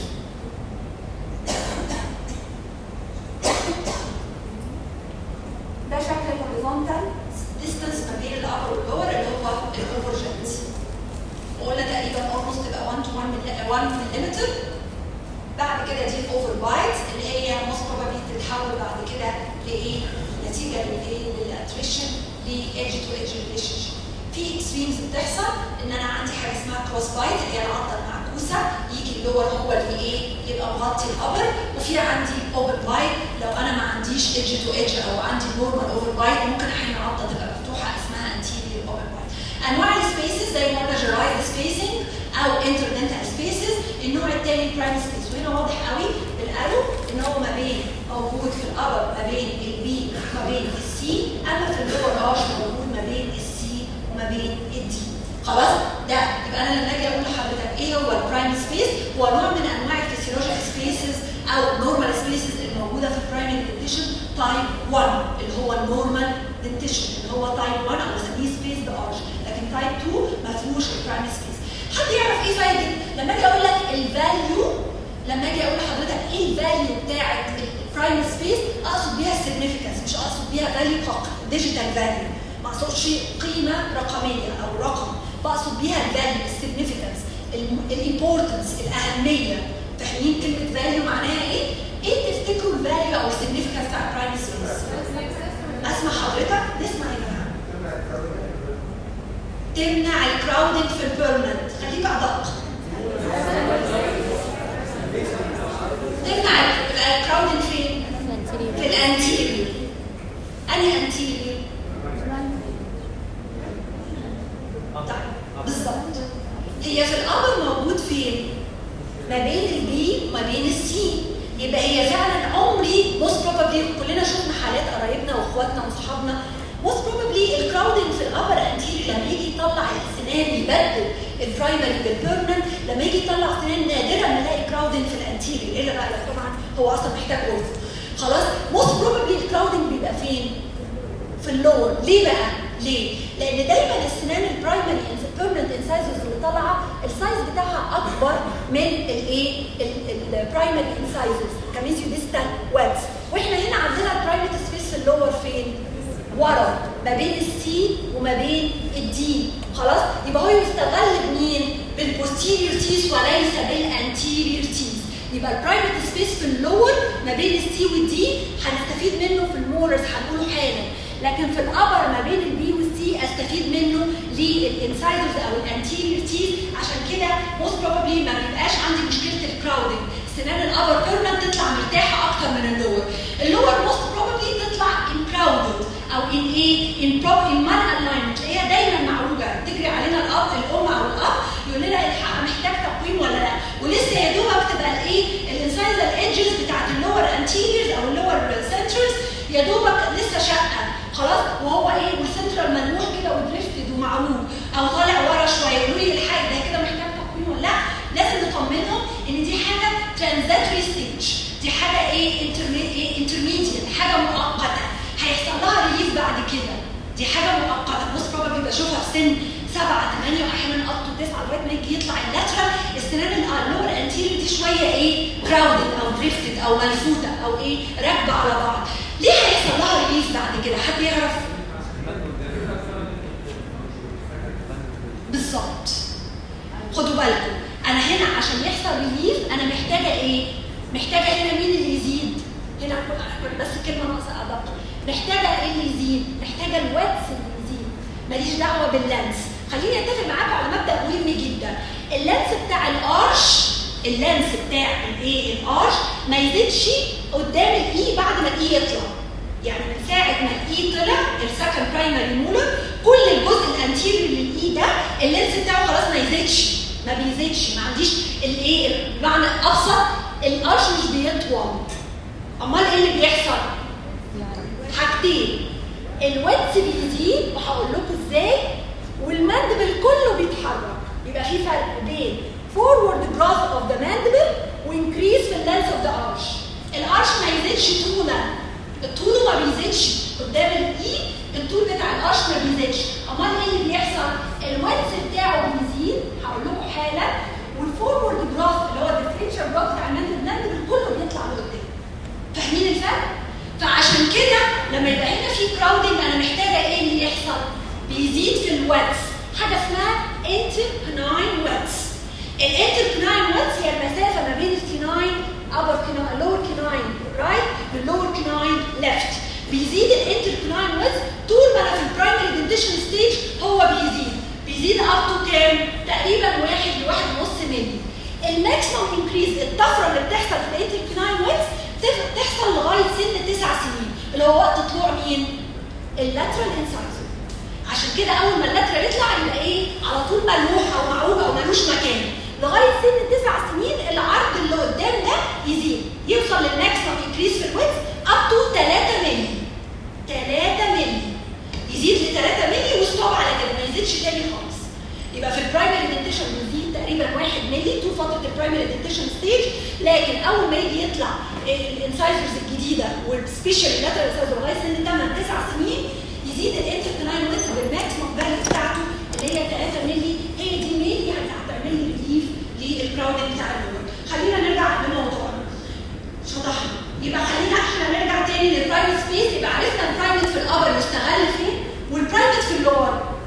ده شكل الهوريزونتال ديستانس ما بين الابر واللور اللي هو الاوفرجنت وقلنا تقريبا اولموست تبقى 1 to 1 1 ملم بعد كده دي الاوفر بايت اللي هي موست بروبابلي تتحول بعد كده لايه؟ نتيجه للايه؟ للاتريشن لايدج تو ايدج ريليشن شيب في اكستريمز بتحصل ان انا عندي حاجه اسمها كروس بايت اللي هي العضله المعكوسه يجي اللور هو اللي ايه؟ يبقى مغطي الابر وفي عندي اوبن بايت لو انا ما عنديش ايدج تو ايدج او عندي نورمال اوفر بايت ممكن احيانا العضله تبقى مفتوحه اسمها انتيريور اوبن بايت انواع السبيسز زي ما قلنا جرايد سبيسنج او انتردنتال سبيسز النوع الثاني برايم سبيس وهنا واضح قوي بالارو ان هو ما بين موجود في الابر ما بين البي وما بين السي اما في اللور ارش موجود ما بين السي وما بين الدي خلاص ده يبقى انا لما اجي اقول لحضرتك ايه ايه هو البرايمري سبيس هو نوع من انواع الفسيولوجيك سبيسز او نورمال سبيسز الموجوده في البرايمري دنتيشن تايب 1 اللي هو النورمال دنتيشن اللي هو تايب 1 او بسميه سبيس ارش لكن تايب 2 ما فيهوش البرايمري سبيس حد يعرف ايه فايده لما اجي اقول لك الفاليو لما اجي اقول لحضرتك ايه الفاليو بتاعت البرايمري سبيس اقصد بيها السيجنفكانس مش اقصد بيها فاليو فقط ديجيتال فاليو ما اقصدش قيمه رقميه او رقم بقصد بيها الفاليو السيجنفكانس الامبورتنس الاهميه فاهمين كلمه فاليو معناها ايه؟ ايه تفتكروا الفاليو او السيجنفكانس بتاع البرايمري سبيس؟ اسمع حضرتك نسمع يا جماعه تمنع الكراودنج في البيرمنت خليك ادق تمنع الكراودنج فين؟ في الانتيريور انهي انتيريور؟ طيب بالظبط هي في الامر موجود فين؟ ما بين البي وما بين السي يبقى هي فعلا عمري موست بروبابلي كلنا شفنا حالات قرايبنا واخواتنا واصحابنا موست بروبابلي الكراودنج في الابر انتيريور لما يجي يطلع السنان يبدل البرايمري بالبيرمننت لما يجي يطلع سنان نادرا ما الاقي كراودنج في الانتيريور الا بقى لو طبعا هو اصلا محتاج غرفه خلاص موست بروبابلي الكراودنج بيبقى فين؟ في اللور ليه بقى؟ ليه؟ لان دايما السنان البرايمري البيرمننت انسايزز اللي طالعه السايز بتاعها اكبر من الايه؟ البرايمري انسايزز كميزيو ديستال ويدز واحنا هنا عندنا البرايمري سبيس في اللور فين؟ ورا ما بين السي وما بين الدي خلاص يبقى هو يستغل بمين بالبوستيريور تيس وليس بالانتيريور تيس يبقى البرايفت سبيس في اللور ما بين السي والدي هنستفيد منه في المولرز هنقوله حالا لكن في الابر ما بين البي والسي استفيد منه للانسايدرز او الانتيريور تيس عشان كده موست بروبلي ما بيبقاش عندي مشكله الكراودنج سنان الابر بيرمنت تطلع مرتاحه اكتر من اللور اللور موست بروبلي تطلع انكراودد او ان ايه ان بروب ان مان الاينمنت تلاقيها دايما معوجه تجري علينا الاب الام او الاب يقول لنا الحق محتاج تقويم ولا لا ولسه يا دوبك تبقى الايه الانسايزر ايدجز بتاعت اللور انتيريورز او اللور سنترز يا دوبك لسه شقه خلاص وهو ايه والسنترال منوح كده ودريفتد ومعروج او طالع ورا شويه يقولوا لي الحق ده كده محتاج تقويم ولا لا لازم نطمنهم ان دي حاجه ترانزيتوري ستيج دي حاجه ايه انترميديت حاجه مؤقته هيحصل لها ريليف بعد كده دي حاجه مؤقته بص بابا بيبقى اشوفها في سن سبعه ثمانيه واحيانا اب تو تسعه لغايه ما يجي يطلع اللاترال السنان اللور انتيريور دي شويه ايه كراودد او دريفتد او ملفوته او ايه راكبه على بعض ليه هيحصل لها ريليف بعد كده حد يعرف بالظبط خدوا بالكم انا هنا عشان يحصل ريليف انا محتاجه ايه محتاجه هنا مين اللي يزيد هنا بس كلمه ناقصه ادق محتاجه ايه اللي يزيد محتاجه الواتس اللي يزيد ماليش دعوه باللانس خليني اتفق معاكم على مبدا مهم جدا اللانس بتاع الارش اللانس بتاع الايه الارش ما يزيدش قدام الاي بعد ما الاي يطلع يعني من ساعه ما الاي طلع السكند برايمري مولر كل الجزء الانتيريور للاي ده اللانس بتاعه خلاص ما يزيدش ما بيزيدش ما عنديش الايه بمعنى ابسط الارش مش بيطول امال ايه اللي بيحصل حاجتين الويدث بيزيد وهقول لكم ازاي والماندبل كله بيتحرك يبقى في فرق بين forward growth of the mandible وانكريز في اللانس اوف ذا ارش الارش ما يزيدش طولا الطول ما بيزيدش قدام الاي الطول بتاع الارش ما بيزيدش امال ايه اللي بيحصل الويدث بتاعه بيزيد هقول لكم حالا والفورورد جروث اللي هو الديفرنشال جروث بتاع الماندبل كله بيطلع لقدام فاهمين الفرق فعشان كده لما يبقى هنا في كراودنج انا محتاجه ايه اللي يحصل؟ بيزيد في الواتس حاجه اسمها انتربناين واتس الانتربناين واتس هي المسافه ما بين الكناين upper canine lower canine right والlower canine left بيزيد الانتربناين واتس طول ما انا في البرايمري دنتيشن ستيج هو بيزيد بيزيد اب تو كام؟ تقريبا واحد لواحد ونص مللي الماكسيمم انكريز الطفره اللي بتحصل في الانتربناين واتس تحصل لغايه سن تسع سنين اللي هو وقت طلوع مين؟ اللاترال انسايزر عشان كده اول ما اللاترال يطلع يبقى ايه؟ على طول ملوح او معوج او ملوش مكان لغايه سن تسع سنين العرض اللي قدام ده يزيد يوصل للماكسيمم انكريز في الويتس اب تو 3 مللي 3 مللي يزيد ل 3 مللي وستوب على كده ما يزيدش تاني خالص يبقى في البرايمري دنتيشن بيزيد تقريبا تقريبا 1 مللي طول فتره البرايمري ديتكشن ستيج لكن اول ما يجي يطلع الانسايزرز الجديده والسبيشال لاترال انسايزر لغايه سن 8 9 سنين يزيد الانترتناين ويث بالماكسيموم فاليو بتاعته اللي هي 3 مللي هي دي مللي هتعمل لي ريليف للكراودنج بتاع اللور خلينا نرجع لموضوعنا شطحنا يبقى خلينا احنا نرجع تاني للبرايفت سبيس يبقى عرفنا البرايفت في الابر يستغل فين والبرايفت في اللور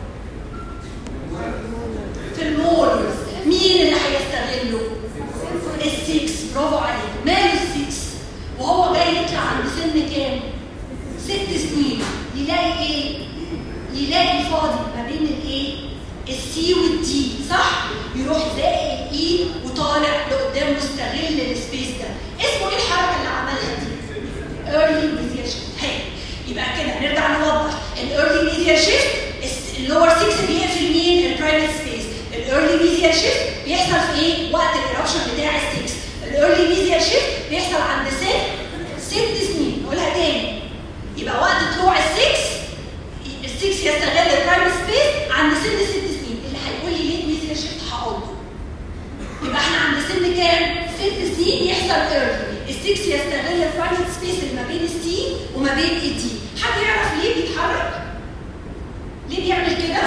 في المولرز مين اللي هيستغله؟ السكس برافو عليك ماله السكس وهو جاي يطلع عند سن كام؟ ست سنين يلاقي ايه؟ يلاقي فاضي ما بين الايه؟ السي والدي صح؟ يروح زائق الاي وطالع لقدام مستغل السبيس ده اسمه ايه الحركه اللي عملها دي؟ early media shift هاي يبقى كده نرجع نوضح الايرلي ميديا شيفت اللور 6 بيقفل مين؟ البرايفت سبيس الايرلي ميديا شيفت بيحصل في ايه؟ وقت الايربشن بتاع السكس الايرلي ميديا شيفت بيحصل عند سن ست سنين نقولها تاني يبقى وقت طلوع السكس السكس يستغل البرايفت سبيس عند سن ست سنين اللي هيقول لي ليه ميديا شيفت هقول له يبقى احنا عند سن كام؟ ست سنين يحصل ايرلي السكس يستغل البرايفت سبيس اللي ما بين السي وما بين الدي حد يعرف ليه بيتحرك؟ ليه بيعمل كده؟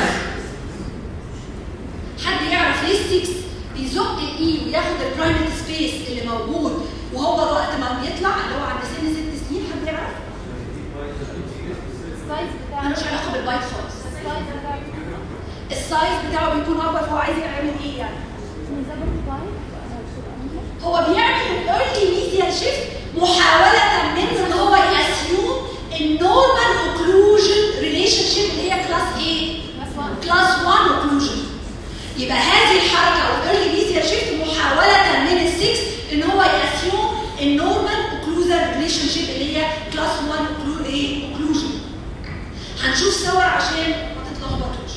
حد يعرف ليه السكس بيزق الاي وياخد البرايفت سبيس اللي موجود وهو وقت ما بيطلع اللي هو عند سن ست سنين حد يعرف؟ السايز بتاع ملوش علاقه بالبايت خالص السايز بتاع السايز بتاعه بيكون اكبر فهو عايز يعمل ايه يعني؟ نظبط البايت هو بيعمل الايرلي ميديا شيفت محاولة منه ان هو يأسيوم النورمال اوكلوجن ريليشن شيب اللي هي كلاس ايه؟ بس وان كلاس 1 اوكلوجن يبقى هذه الحركة او الايرلي ميديا شيفت محاولة من السكس ان هو يأسيوم النورمال اوكلوزال ريليشن شيب اللي هي كلاس 1 اوكلو ايه؟ اوكلوجن هنشوف صور عشان ما تتلخبطوش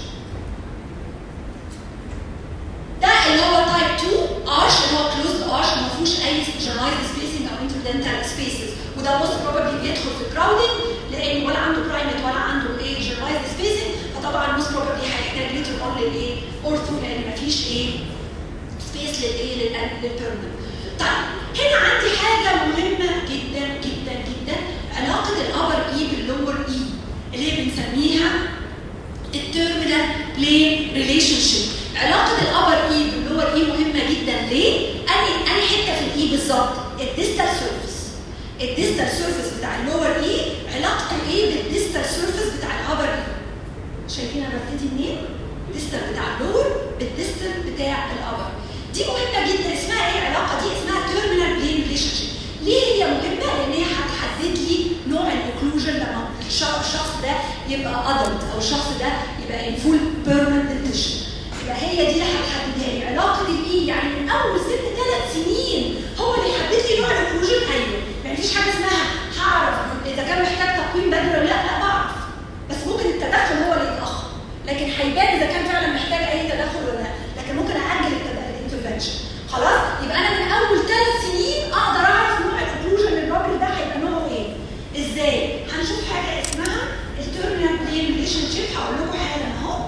ده اللي هو تايب 2 ارش اللي هو كلوزد ارش ما فيهوش اي جنرايز سبيسنج او انتردنتال سبيسز وده موست بروبابلي بيدخل في كراودنج لان ولا عنده برايمت ولا عنده ايه جنرايز سبيسنج فطبعا موست بروبابلي هيحتاج ليتر اون للايه اورثو لان ما فيش ايه سبيس للايه للبيرمنت طيب هنا عندي حاجه مهمه جدا جدا جدا علاقه الابر اي باللور اي اللي هي بنسميها التيرمينال بلين ريليشن شيب علاقه الابر اي باللور اي مهمه جدا ليه؟ اني اني حته في الاي بالظبط الديستال سيرفيس الديستال سيرفيس بتاع اللور اي علاقته ايه بالديستال سيرفيس بتاع الابر اي شايفين انا ببتدي منين؟ الديستال بتاع اللور بالديستال بتاع الابر دي مهمه جدا اسمها ايه العلاقه دي اسمها تيرمينال بلين ريليشن شيب ليه هي مهمه؟ لان هي هتحدد لي نوع الاوكلوجن لما الشخص الشخص ده يبقى ادلت او الشخص ده يبقى ان فول بيرمنت ديتيشن يبقى هي دي اللي هتحددها لي علاقه الاي يعني من اول ست ثلاث سنين هو اللي يحدد لي نوع الاوكلوجن ايوه يعني مفيش حاجه اسمها هعرف اذا كان محتاج تقويم بدري ولا لا لا بعرف بس ممكن التدخل هو اللي يتاخر لكن هيبان اذا كان فعلا محتاج اي تدخل ولا لا لكن ممكن اجل الانترفنشن خلاص يبقى انا من اول ثلاث سنين اقدر اعرف نوع الاوكلوجن للراجل ده هيبقى نوعه ايه ازاي هنشوف حاجه اسمها التيرمينال بلين ريليشن شيب هقول لكم حالا اهو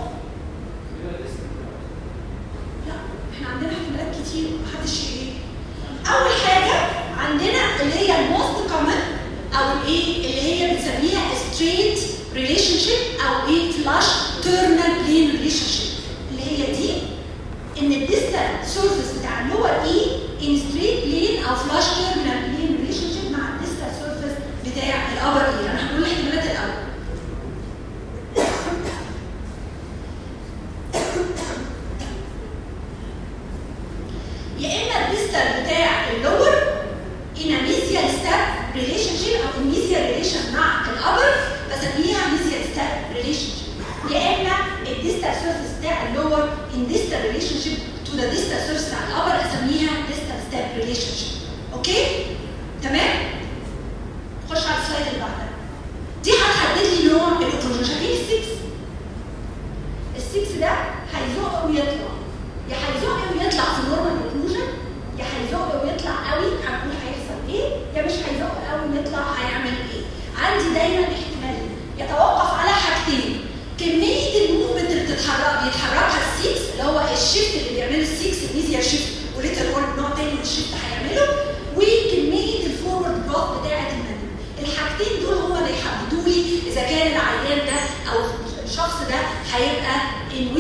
لا احنا عندنا احتمالات كتير محدش ايه اول حاجه عندنا اللي هي الموست كومن او الايه اللي هي بنسميها ستريت ريليشن شيب او ايه فلاش تيرمينال بلين ريليشن شيب اللي هي دي ان الديستال سيرفيس بتاع اللور اي ان ستريت بلين او فلاش تيرمينال بلين ريليشن شيب مع الديستال سيرفيس بتاع الابر اي انا هنقول الاحتمالات الاول يا اما الديستال بتاع اللور ان ميزيال ستاب ريليشن شيب او ميزيال ريليشن مع الابر بسميها ميزيال ستاب ريليشن شيب يا اما الديستال سيرفيس بتاع اللور ان ديستال ريليشن شيب تو ذا ديستال سيرفيس بتاع الابر اسميها ديستال ستاب ريليشن شيب اوكي تمام خش على السلايد اللي بعدها دي هتحدد لي نوع الاوكلوجن شايفين السكس السكس ده هيزق ويطلع يا هيزق ويطلع في النورمال اوكلوجن يا هيزق ويطلع قوي هنقول هيحصل ايه يا مش هيزق قوي ويطلع هيعمل ايه عندي دايما احتمالين يتوقف على حاجتين كميه الموفمنت اللي بتتحرك بيتحركها السيكس اللي هو الشيفت اللي بيعمله السيكس الميزيا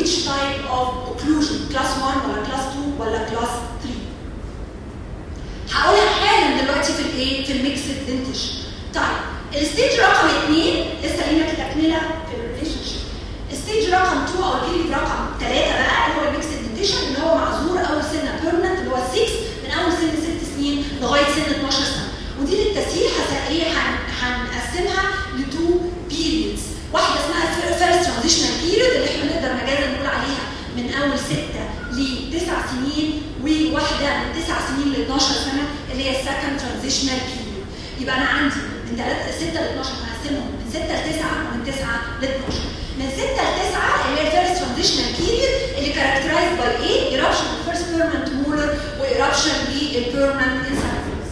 which type of occlusion class 1 ولا class 2 ولا class 3 هقولها حالا دلوقتي في الايه في الميكسد دنتش طيب الستيج رقم 2 لسه لينا تكمله في الريليشن شيب الستيج رقم 2 او البيريد رقم 3 بقى اللي هو الميكسد دنتيشن اللي هو معذور اول سنه بيرمننت اللي هو 6 من اول سن 6 سنين لغايه سن 12 سنه ودي للتسهيل هت- ايه هن- هنقسمها لتو بيريدز واحده اسمها فيرست ترانزيشنال بيريود اللي احنا نقدر مجازا نقول عليها من اول 6 ل 9 سنين وواحده من 9 سنين ل 12 سنه اللي هي السكند ترانزيشنال بيريود يبقى انا عندي من 3 6 ل 12 هقسمهم من 6 ل 9 ومن 9 ل 12 من 6 ل 9 اللي هي الفيرست ترانزيشنال بيريود اللي كاركترايزد باي ايه؟ ايربشن الفيرست بيرمنت مولر وايربشن للبيرمنت انسايفرز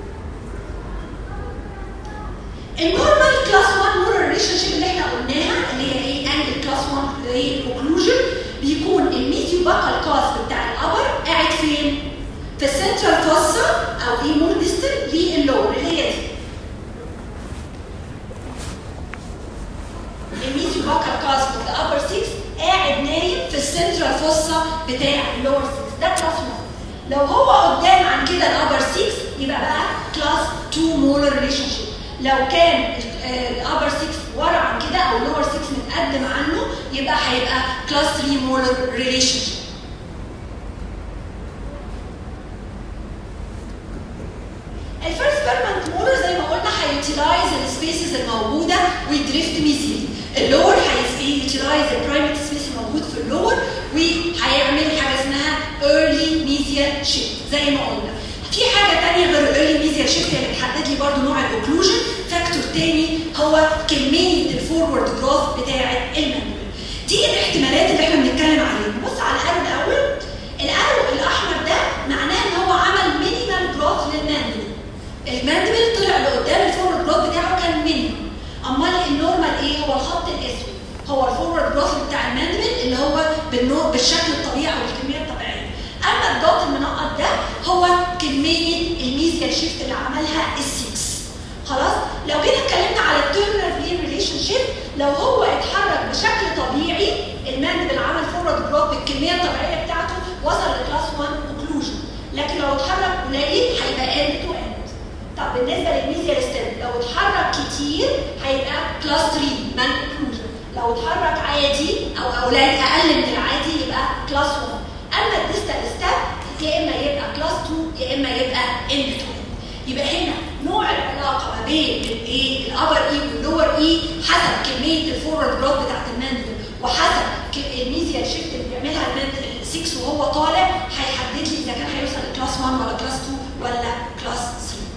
النورمال كلاس 1 مولر ريليشن شيب اللي احنا قلناها اللي هي ايه انجل كلاس 1 اللي هي الاوكلوجن بيكون الميديو باكال كاسب بتاع الابر قاعد فين؟ في السنترال فوسا او ايه مور ديستنت للور اللي هي دي الميديو باكال كاسب بتاع الابر 6 قاعد نايم في السنترال فوسا بتاع اللور 6 ده كلاس 1 لو هو قدام عن كده الابر 6 يبقى بقى كلاس 2 مولر ريليشن شيب لو كان الابر 6 ورا عن كده او اللور 6 متقدم عنه يبقى هيبقى كلاس 3 مولر ريليشن شيب الفيرست بيرمنت مولر زي ما قلنا هيوتيلايز السبيسز الموجوده ويدريفت ميزيلي اللور هيوتيلايز البرايمت سبيس الموجود في اللور وهيعمل حاجه اسمها early mesial shift زي ما قلنا في حاجه ثانيه غير الايرلي ميزيال شيفت اللي بتحدد لي برضو نوع الاوكلوجن فاكتور تاني هو كميه الفورورد جروث بتاعه الماندبل دي الاحتمالات اللي احنا بنتكلم عليها نبص على الارو الاول الارو الاحمر ده معناه ان هو عمل مينيمال جروث للماندبل الماندبل طلع لقدام الفورورد جروث بتاعه كان مينيمال امال النورمال ايه هو الخط الاسود هو الفورورد جروث بتاع الماندبل اللي هو بالنوع بالشكل الطبيعي او بالكميه الطبيعيه اما الدوت المنقط ده هو كميه الميزيال شيفت اللي عملها السكس خلاص لو جينا اتكلمنا على التيرنر بين ريليشن شيب لو هو اتحرك بشكل طبيعي الماندبل عمل فورورد جروث بالكميه الطبيعيه بتاعته وصل لكلاس 1 اوكلوجن لكن لو اتحرك قليل هيبقى اند تو اند طب بالنسبه للميزيال ستيب لو اتحرك كتير هيبقى كلاس 3 مان اوكلوجن لو اتحرك عادي او قليل اقل من العادي يبقى كلاس 1 اما الديستال ستيب يا اما يبقى كلاس 2 يا اما يبقى اند 2 يبقى هنا نوع العلاقه ما بين الايه الابر اي واللور اي حسب كميه الفورورد جروث بتاعت الماندبل وحسب ك- الميزيال شيفت اللي بيعملها الماندبل 6 وهو طالع هيحدد لي اذا كان هيوصل لكلاس 1 ولا كلاس 2 ولا كلاس 3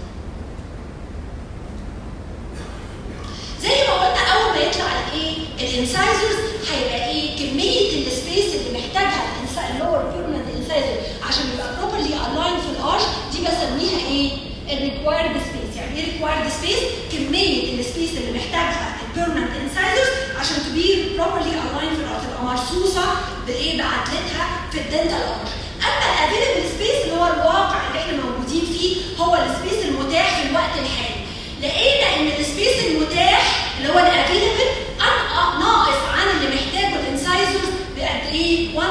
زي ما قلنا اول ما يطلع الايه الانسايزرز هيبقى ايه كميه السبيس اللي محتاجها اللور بيرمننت انسايزر عشان يبقى بروبرلي الاين في الارش دي بسميها ايه الريكوايرد سبيس يعني ايه ريكوايرد سبيس كميه السبيس اللي محتاجها البيرمننت انسايزرز عشان تبي بروبرلي الاين في الارش تبقى مرصوصه بايه بعدلتها في الدنتال ارش اما الافيلبل سبيس اللي هو الواقع اللي احنا موجودين فيه هو السبيس المتاح في الوقت الحالي لقينا ان السبيس المتاح اللي هو الافيلبل ناقص عن اللي محتاجه الانسايزرز بقد ايه 1.6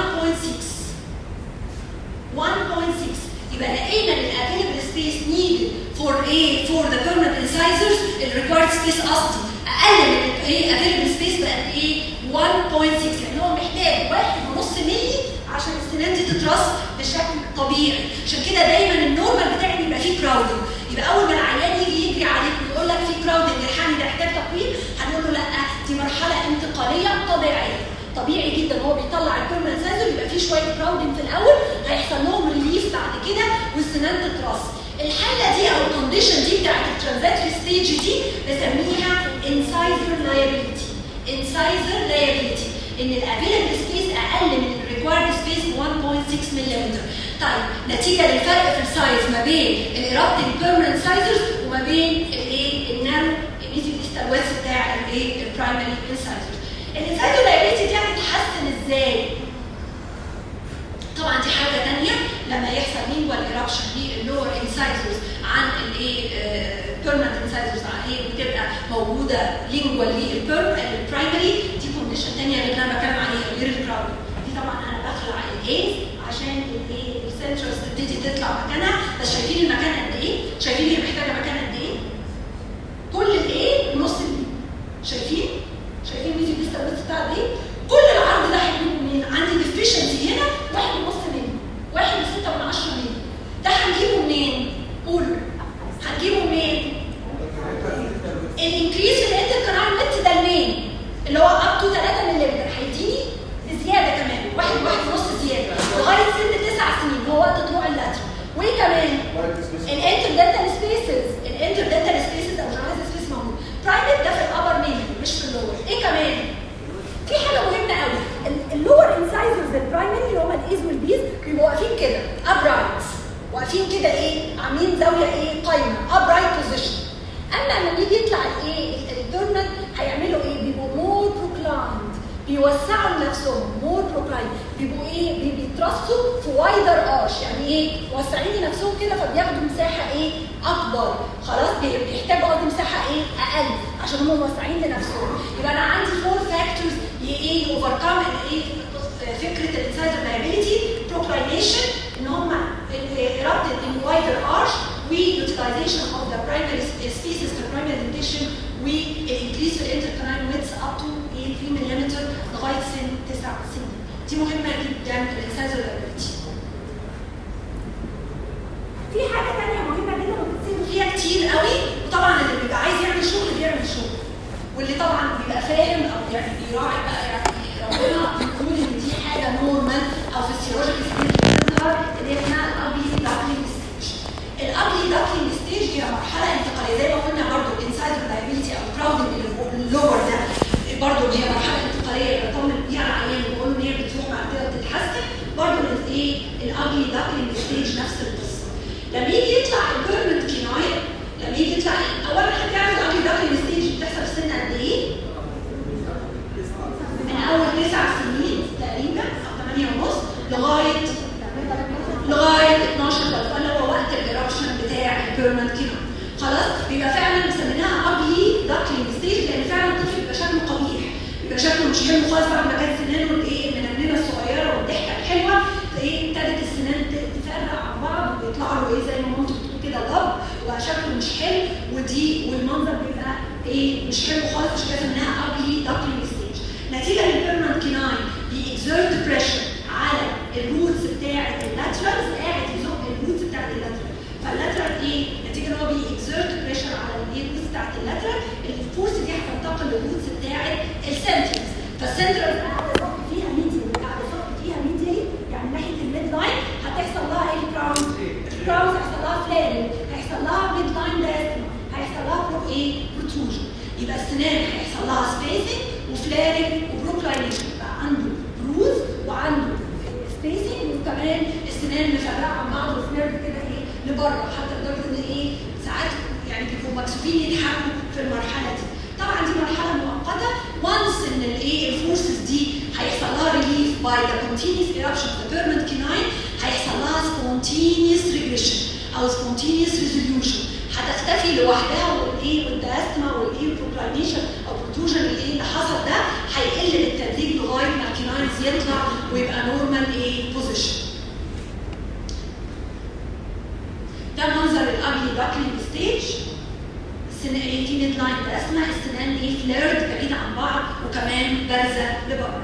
1.6 يبقى لقينا ان الافيلبل سبيس نيدد فور ايه فور ذا بيرمننت انسايزرز الريكوايرد سبيس قصدي اقل من ايه افيلبل سبيس بقد ايه 1.6 يعني هو محتاج 1.5 مللي عشان السنان دي تترص بشكل طبيعي عشان كده دايما النورمال بتاعي بيبقى فيه كراودنج يبقى اول ما العيان يجي يجري عليك ويقول لك في كراودنج الحقني ده يحتاج تقويم هنقول له لا دي مرحله انتقاليه طبيعيه طبيعي جدا هو بيطلع البيرمنت سايزر يبقى فيه شويه كراودنج في الاول هيحصل لهم ريليف بعد كده والسنان تترص الحاله دي او الكونديشن دي بتاعت الترانزاتري ستيج دي بسميها انسايزر لايبيلتي انسايزر لايبيلتي ان الافيلبل سبيس اقل من الريكوايرد سبيس ب 1.6 ملم طيب نتيجه للفرق في السايز ما بين الايرابتنج بيرمننت سايزرز وما بين الايه النارو الميديو ديستال ويست بتاع الايه البرايمري انسايزرز الانسايزر لايبيلتي دي هتتحسن ازاي؟ طبعا دي حاجه ثانيه لما يحصل لينجوال ايرابشن للور انسايزرز عن الايه بيرمننت انسايزرز ايه بتبقى موجوده لينجوال للبرايمري دي كونديشن ثانيه غير اللي انا بتكلم عليها غير الكراود تبتدي تطلع مكانها بس شايفين المكان قد ايه؟ شايفين هي محتاجه مكان قد ايه؟ كل الايه نص الميل شايفين؟ شايفين ميزي ديستانس بتاع ايه؟ كل العرض ده هيجيبه منين؟ عندي ديفيشنسي هنا واحد ونص ملي واحد وستة من عشرة ملي ده هنجيبه منين؟ قولوا هنجيبه منين؟ الانكريز في الانتركانال ويدث ده منين؟ اللي هو اب تو 3 ملم هيديني بزياده كمان واحد واحد ونص زياده لغايه سن تسع سنين هو وقت طلوع اللاترال وايه كمان؟ الانتر دنتال سبيسز الانتر دنتال سبيسز او جنرال سبيس موجود برايمت ده في الابر مين مش في اللور ايه كمان؟ في حاجه مهمه قوي اللور انسايزرز البرايمري اللي هم الايز والبيز بيبقوا واقفين كده ابرايت واقفين كده ايه عاملين زاويه ايه قايمه ابرايت بوزيشن اما لما يجي يطلع الايه الدورمنت هيعملوا ايه بيبقوا مور بروكلايند بيوسعوا لنفسهم مور بروكلايند بيبقوا ايه بي- بيترصوا في وايدر ارش يعني ايه موسعين لنفسهم كده فبياخدوا مساحه ايه اكبر خلاص بي- بيحتاجوا قصدي مساحه ايه اقل عشان هم موسعين لنفسهم يبقى انا عندي فور فاكتورز ايه اوفركم ايه فكره الانسايزر لايبيليتي بروكلاينيشن ان هم erupted in wider arch وutilization of the primary species في primary dentition والانكريس في الانتركانال ويتس up to 8 ملم لغايه سن 9 سنين دي مهمه جدا الانسايزر لايبيليتي في حاجه ثانيه مهمه جدا وبتصير فيها كتير قوي وطبعا اللي بيبقى عايز يعمل شغل بيعمل شغل واللي طبعا بيبقى فاهم او يعني بيراعي بقى يعني ربنا يقول ان دي حاجه نورمال او فيسيولوجيكال ستيج بتظهر اللي هي اسمها الابلي داكلينج ستيج. الابلي داكلينج ستيج هي مرحله انتقاليه زي ما قلنا برضو الانسايد لايبيلتي او كراودنج اللور ده برضو هي مرحله انتقاليه بطمن بيها العيان وبقول ان هي بتروح بعد كده بتتحسن برضو الايه الابلي داكلينج ستيج نفس القصه. لما يجي يطلع البيرمنت كيناين لما يجي يطلع اولا هتعرف الابلي داكلينج ستيج بتحصل في سن قد ايه؟ من اول تسع سنين تقريبا او 8 ونص لغايه لغايه 12 13 اللي هو وقت الايربشن بتاع البيرمنت كينو خلاص بيبقى فعلا مسميناها ابلي داكلينج ستيج لان فعلا الطفل بيبقى شكله قبيح بيبقى شكله مش حلو خالص بعد ما كانت سنانه الايه المنمنه الصغيره والضحكه الحلوه تلاقيه ابتدت السنان ت- تفرق عن بعض ويطلع له ايه زي ما مامته بتقول كده ضب وبقى شكله مش حلو ودي والمنظر بيبقى ايه مش حلو خالص عشان كده سميناها ابلي داكلينج ستيج نتيجه للبيرمنت كيناين بيكزرت بريشر على الروتس بتاعه اللاترالز قاعد يزق الروتس بتاعه اللاترال فاللاترال ايه نتيجه ان هو بيكزرت بريشر على الايه الروتس بتاعه اللاترال الفورس دي هتنتقل للروتس بتاعه السنترز فالسنترز قاعده تزق فيها ميديالي قاعده تزق فيها ميديالي يعني ناحيه الميد لاين هتحصل لها ايه الكراون الكراون هيحصل لها فلارنج هيحصل لها ميد لاين دايستما هيحصل لها برو ايه بروتروجن يبقى السنان هيحصل لها سبيسنج وفلارنج وبروكلاينيشن يبقى عنده بروز وعنده سبيسنج وكمان السنان مفرقه عن بعض وفي نيرف كده ايه لبره حتى لدرجه ان ايه ساعات يعني بيبقوا مكسوفين يضحكوا في المرحله دي طبعا دي مرحله مؤقته وانس ان الايه الفورسز دي هيحصل لها ريليف باي ذا كونتينيوس ايربشن اوف ذا بيرمنت كيناين هيحصل لها سبونتينيوس ريجريشن او سبونتينيوس ريزوليوشن هتختفي لوحدها والايه والداستما والايه بروكلاينيشن او بروتروجن الايه اللي حصل ده هيقل بالتدريج لغايه ما الكيناينز يطلع ويبقى نورمال ايه بوزيشن ده منظر الابلي داكلينج ستيج السنان ايه في ميد لاين داستما السنان ايه فليرد بعيد عن بعض وكمان بارزه لبره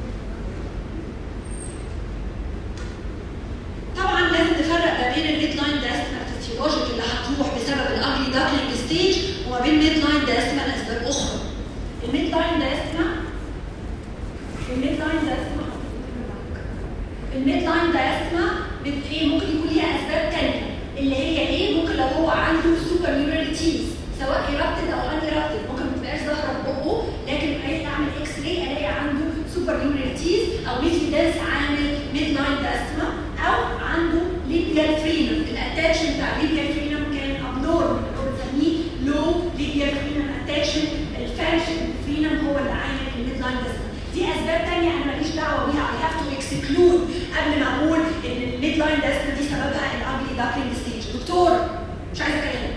طبعا لازم نفرق ما بين الميد لاين داستما الفسيولوجيك اللي هتروح بسبب الابلي داكلينج ستيج وما بين ميد لاين داستما لاسباب اخرى الميد لاين داستما الميد لاين داستما الميد لاين داستما بت- ايه ممكن يكون ليها اسباب تانية اللي هي ايه ممكن لو هو عنده سوبر نيوراليتيز سواء ايرابتد او ان ايرابتد ممكن ما تبقاش ظاهره في بقه لكن عايز اعمل اكس راي الاقي عنده سوبر نيوراليتيز او ميزي دانس عامل ميد لاين داستما او عنده ليبيال فرينم الاتاتشن بتاع ليبيال فرينم كان ابنورمال اللي هو بنسميه لو ليبيال فرينم اتاتشن الفانشن فرينم هو اللي عامل الميد لاين داستما دي اسباب تانية انا ماليش دعوه بيها I have to exclude قبل ما اقول ان الميد لاين داستما دي سببها الابلي داكلينج ستيج دكتور مش عايزه كلام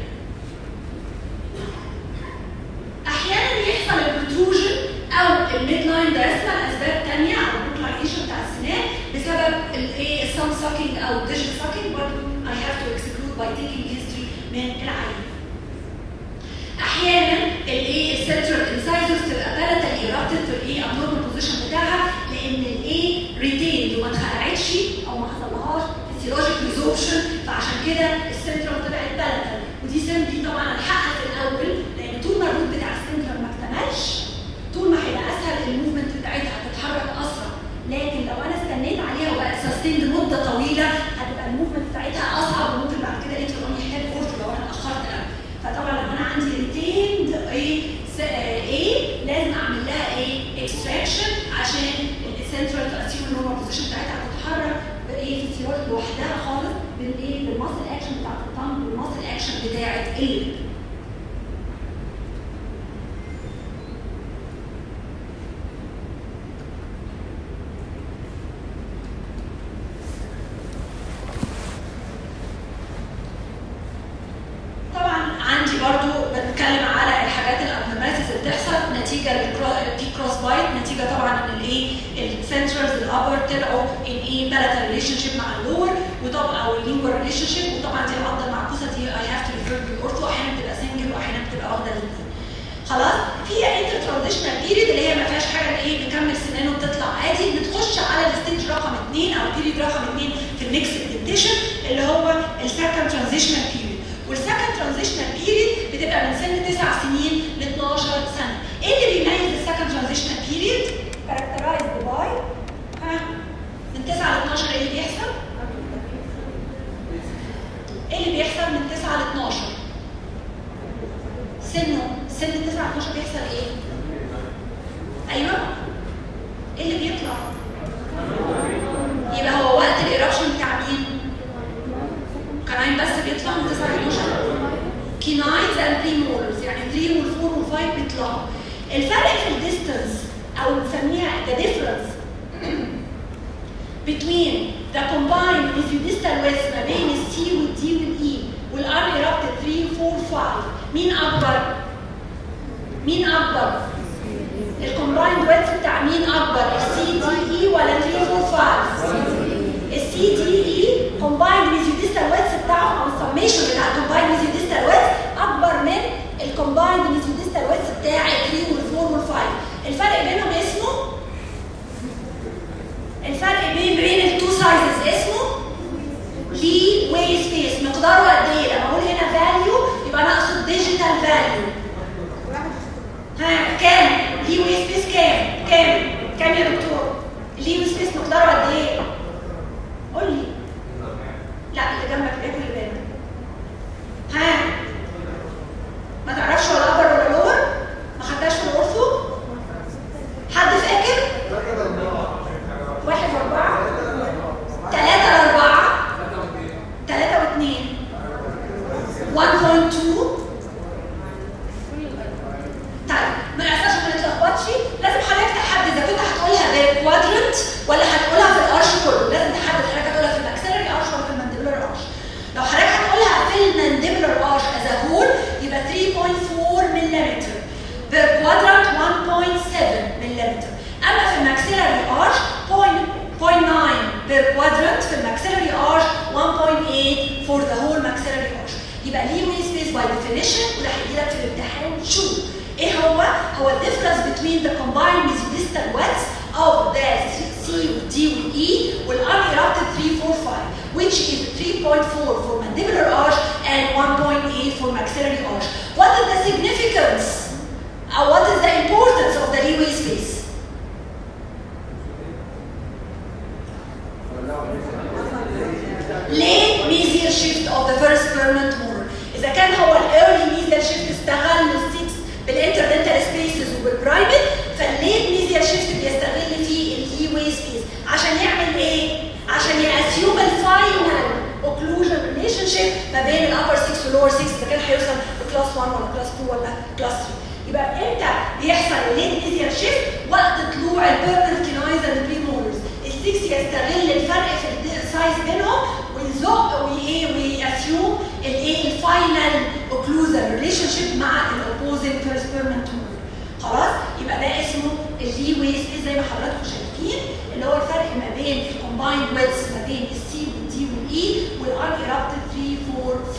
احيانا يحصل البروتروجن او الميد لاين داستما لاسباب تانية او البروكلاينيشن بتاع السنان بسبب الايه السام ساكينج او الديجيت ساكينج برضه باي تيكينج هيستوري من العيان احيانا الايه السنترال انسايزرز تبقى باراتال ايرابتد في الايه ابنورمال بوزيشن بتاعها لان الايه ريتيند وما اتخلعتش او ما حصلهاش فيسيولوجيك ريزوربشن فعشان كده السنترال طلعت باراتال ودي سيمبلي طبعا الحقها في الاول لان طول ما الروت بتاع السنترال ما اكتملش طول ما هيبقى اسهل الموفمنت بتاعتها هتتحرك اسرع لكن لو انا استنيت عليها وبقت سستين لمده طويله هتبقى الموفمنت بتاعتها اصعب وممكن بعد كده انت تقوم يحتاج كورس لو انا اتاخرت قوي فطبعا لو انا عندي ريتيند ايه ايه لازم اعمل لها ايه اكستراكشن عشان السنترال تاسيوم النورمال بوزيشن بتاعتها تتحرك بايه فيسيولوجي لوحدها خالص بالايه بالماسل اكشن بتاعت الطنب والماسل اكشن بتاعت الليب طبعا عندي برضو بتكلم على الحاجات الابنورماليتيز اللي بتحصل نتيجه في كروس بايت نتيجه طبعا ان الايه السنترز الابر طلعوا ان ايه باراتال ريليشن شيب مع اللور وطبعا او اللينجوال ريليشن شيب وطبعا دي العضله المعكوسه دي اي هاف تو ريفير بالاورثو احيانا بتبقى سنجل واحيانا بتبقى واخده الاثنين خلاص في انتر ترانزيشنال بيريد اللي هي ما فيهاش حاجه ايه بنكمل سنان وبتطلع عادي بتخش على الستيج رقم اثنين او بيريد رقم اثنين في النكست ديكتيشن اللي هو السكند ترانزيشنال بيريد والسكند ترانزيشنال بيريد بتبقى من سن 9 سنين ل 12 سنه. ايه اللي بيميز السكند ترانزيشنال بيريد؟ كاركترايزد باي ها من 9 ل 12 ايه اللي بيحصل؟ ايه اللي بيحصل من 9 ل 12 سنه سن 9 ل 12 بيحصل ايه ايوه ايه اللي بيطلع يبقى هو وقت الايربشن بتاع مين كناين بس بيطلع من 9 ل 12 كيناينز اند بريمولرز يعني 3 وال4 وال5 بيطلعوا الفرق في الديستنس او بنسميها the difference between the combined residual width ما بين السي والدي والاي والunerupted 3 4 5 مين اكبر؟ مين اكبر؟ الكومبايند ويدث بتاع مين اكبر؟ السي دي اي ولا 3 4 5 السي دي اي كومبايند ريزيوديستال ويدث بتاعهم او السميشن بتاع الكومبايند ريزيوديستال ويدث اكبر من الكومبايند ريزيوديستال ويدث بتاع ال 3 وال 4 وال 5 الفرق بينهم اسمه الفرق بين بين التو سايزز اسمه لي واي سبيس مقداره قد ايه؟ لما اقول هنا فاليو يبقى انا اقصد ديجيتال فاليو ها كام؟ لي واي سبيس كام؟ كام؟ كام يا دكتور؟ لي واي سبيس مقداره قد ايه؟ قول لي لا اللي جنبك بياكل اللي بالك ها ما تعرفش ولا ابر ولا لور ما خدتهاش في الاورثو حد فاكر واحد واربعة ثلاثة لأربعة ثلاثة واثنين 1.2 طيب ما نعرفش ما نتلخبطش لازم حضرتك تحدد اذا كنت هتقولها بالكوادرنت ولا هتقولها في الارش كله لازم تحدد حضرتك هتقولها في الماكسيلري ارش ولا في المانديبولار ارش لو حضرتك هتقولها في المانديبولار ارش از هول يبقى 3.4 ملم بير كوادرنت 1.7 ملم اما في الماكسيلري ارش 0.9 بير كوادرنت في الماكسيلري ارش 1.8 فور ذا هول ماكسيلري ارش يبقى ليه وي سبيس باي ديفينيشن وده هيجي لك في الامتحان شو ايه هو؟ هو الديفرنس between the combined mesodistal widths of the C D و E والاnerupted 3 4 5 which is 3.4 for mandibular arch and 1.8 for maxillary arch. What is the significance? Or what is the importance of the leeway space? late mesial shift of the first permanent molar. إذا كان هو early mesial shift استغل السيكس بالانتردنتال سبيسز وبالبرايمت فالليت ميزيال شيفت بيستغل فيه الهي سبيس عشان يعمل ايه؟ عشان يأسيوم الفاينل اوكلوجن ريليشن شيب ما بين الابر 6 واللور 6 اذا كان هيوصل لكلاس 1 ولا كلاس 2 ولا كلاس 3 يبقى امتى بيحصل الليت ميزيال شيفت؟ وقت طلوع البيرمنت كينايز اند بريمولرز ال6 يستغل الفرق في السايز بينهم ويزق وايه ويأسيوم الايه الفاينل اوكلوزال ريليشن شيب مع الاوبوزنج فيرست بيرمنت خلاص يبقى ده اسمه اللي ويز زي ما حضراتكم شايفين اللي هو الفرق ما بين الكومبايند ويدز ما بين السي والدي والاي والان ايرابتد 3 4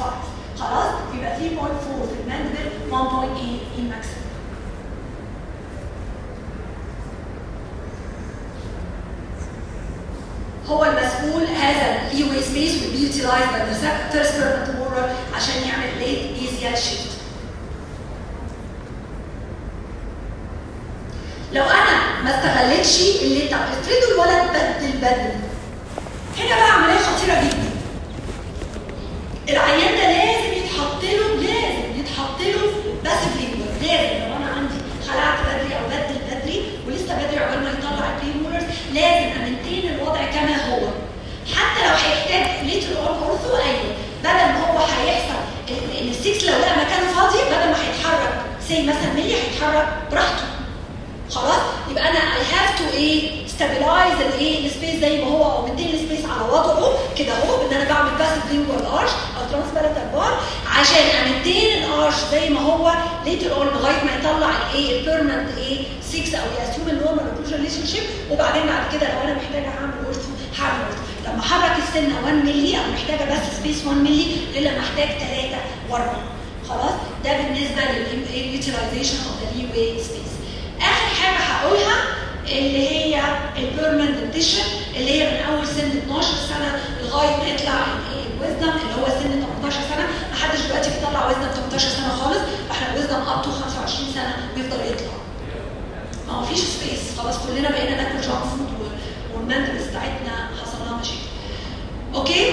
هو المسؤول هذا leeway space will be utilized by the first permanent mover عشان يعمل late mesial shift. لو انا ما استغلتش اللي طب افرضوا الولد بدل بدل هنا بقى عمليه خطيره جدا العيان ده لازم يتحط له لازم يتحط له بس بريمولر لازم لو انا عندي خلعت بدري او بدل بدري ولسه بدري عقبال ما يطلع البريمولرز لازم امنتين الوضع كما هو حتى لو هيحتاج ليتر اون اورثو ايوه بدل ما هو هيحصل ان السكس لو لقى مكانه فاضي بدل ما هيتحرك زي مثلا ملي هيتحرك براحته خلاص يبقى انا اي هاف تو ايه ستابلايز الايه السبيس زي ما هو او مدين السبيس على وضعه كده اهو بان انا بعمل بس لينجوال ارش او ترانسبيرنت بار عشان امنتين الارش زي ما هو ليتر اون لغايه ما يطلع الايه البيرمنت ايه 6 او ياسيوم النورمال اوكلوجن ريليشن شيب وبعدين بعد كده لو انا محتاجه اعمل اورثو هعمل اورثو لما احرك السنه 1 مللي او محتاجه بس سبيس 1 مللي غير لما احتاج 3 و4 خلاص ده بالنسبه لليوتيلايزيشن اوف ذا لي واي سبيس اخر حاجه هقولها اللي هي البيرمنت دنتيشن اللي هي من اول سن 12 سنه لغايه ما يطلع الايه الويزدم اللي هو سن 18 سنه ما حدش دلوقتي بيطلع ويزدم 18 سنه خالص فاحنا الويزدم اب تو 25 سنه بيفضل يطلع ما هو فيش سبيس خلاص كلنا بقينا ناكل جانك فود والمندلز بتاعتنا حصل لها مشاكل اوكي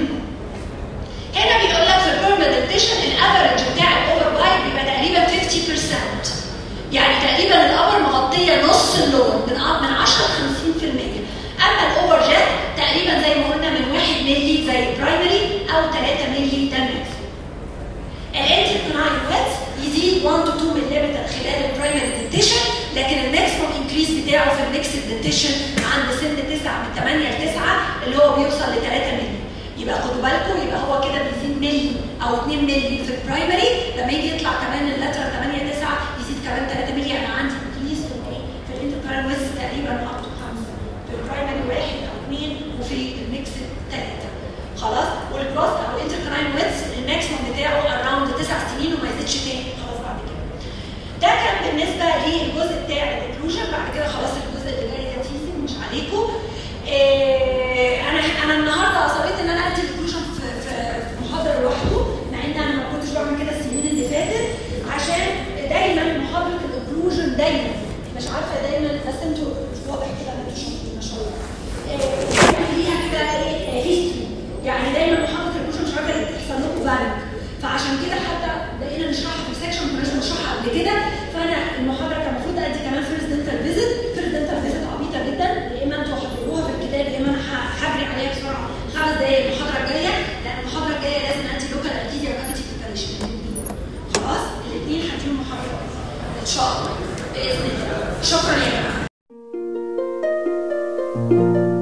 هنا بيقول لك في البيرمنت دنتيشن الافرج بتاع الاوفر بايت بيبقى تقريبا 50% يعني تقريبا الابر مغطيه نص اللون من من 10 ل 50% اما الاوفر جيت تقريبا زي ما قلنا من 1 مللي زي البرايمري او 3 مللي ده الماكسيمم الانتركوناين ويتس يزيد 1 تو 2 ملم خلال البرايمري دنتيشن لكن الماكسيمم انكريز بتاعه في الميكس دنتيشن عند سن 9 من 8 ل 9 اللي هو بيوصل ل 3 مللي يبقى خدوا بالكم يبقى هو كده بيزيد ملي او 2 ملي في البرايمري لما يجي يطلع كمان اللاترال 8 9 يزيد كمان 3 ملي انا عندي انكريز في الايه في الانتربرايم ويز تقريبا اب تو 5 في البرايمري واحد او اثنين وفي الميكس ثلاثه خلاص والكروس او الانتركراين ويز الماكسيموم بتاعه اراوند 9 سنين وما يزيدش تاني خلاص بعد كده ده كان بالنسبه للجزء بتاع الاكلوجن بعد كده خلاص الجزء اللي جاي ده تيزنج مش عليكم إيه انا انا النهارده اصريت ان انا ادي الاكلوجن في, في, في محاضره لوحده مع ان انا ما كنتش بعمل كده السنين اللي فاتت عشان دايما محاضره الاكلوجن دايما مش عارفه دايما بس انتوا مش واضح كده ان انتوا شاطرين ما شاء الله إيه يعني ليها كده ايه هيستوري يعني دايما محاضره الاكلوجن مش عارفه تحصل لكم فاليد فعشان كده حتى بقينا نشرحها في السكشن ما كناش بنشرحها قبل كده فانا المحاضره كان المفروض ادي كمان فيرست دنتال فيزيت فيرست دنتال فيزيت عبيطه جدا يا اما انتوا هتقروها في الكتاب يا اما انا هجري عليها بسرعه خمس دقائق المحاضره الجايه لان المحاضره الجايه لازم ادي لوكال ارتيزيا وكافيتي بريباريشن خلاص الاثنين هديهم محاضره ان شاء الله باذن الله شكرا يا جماعه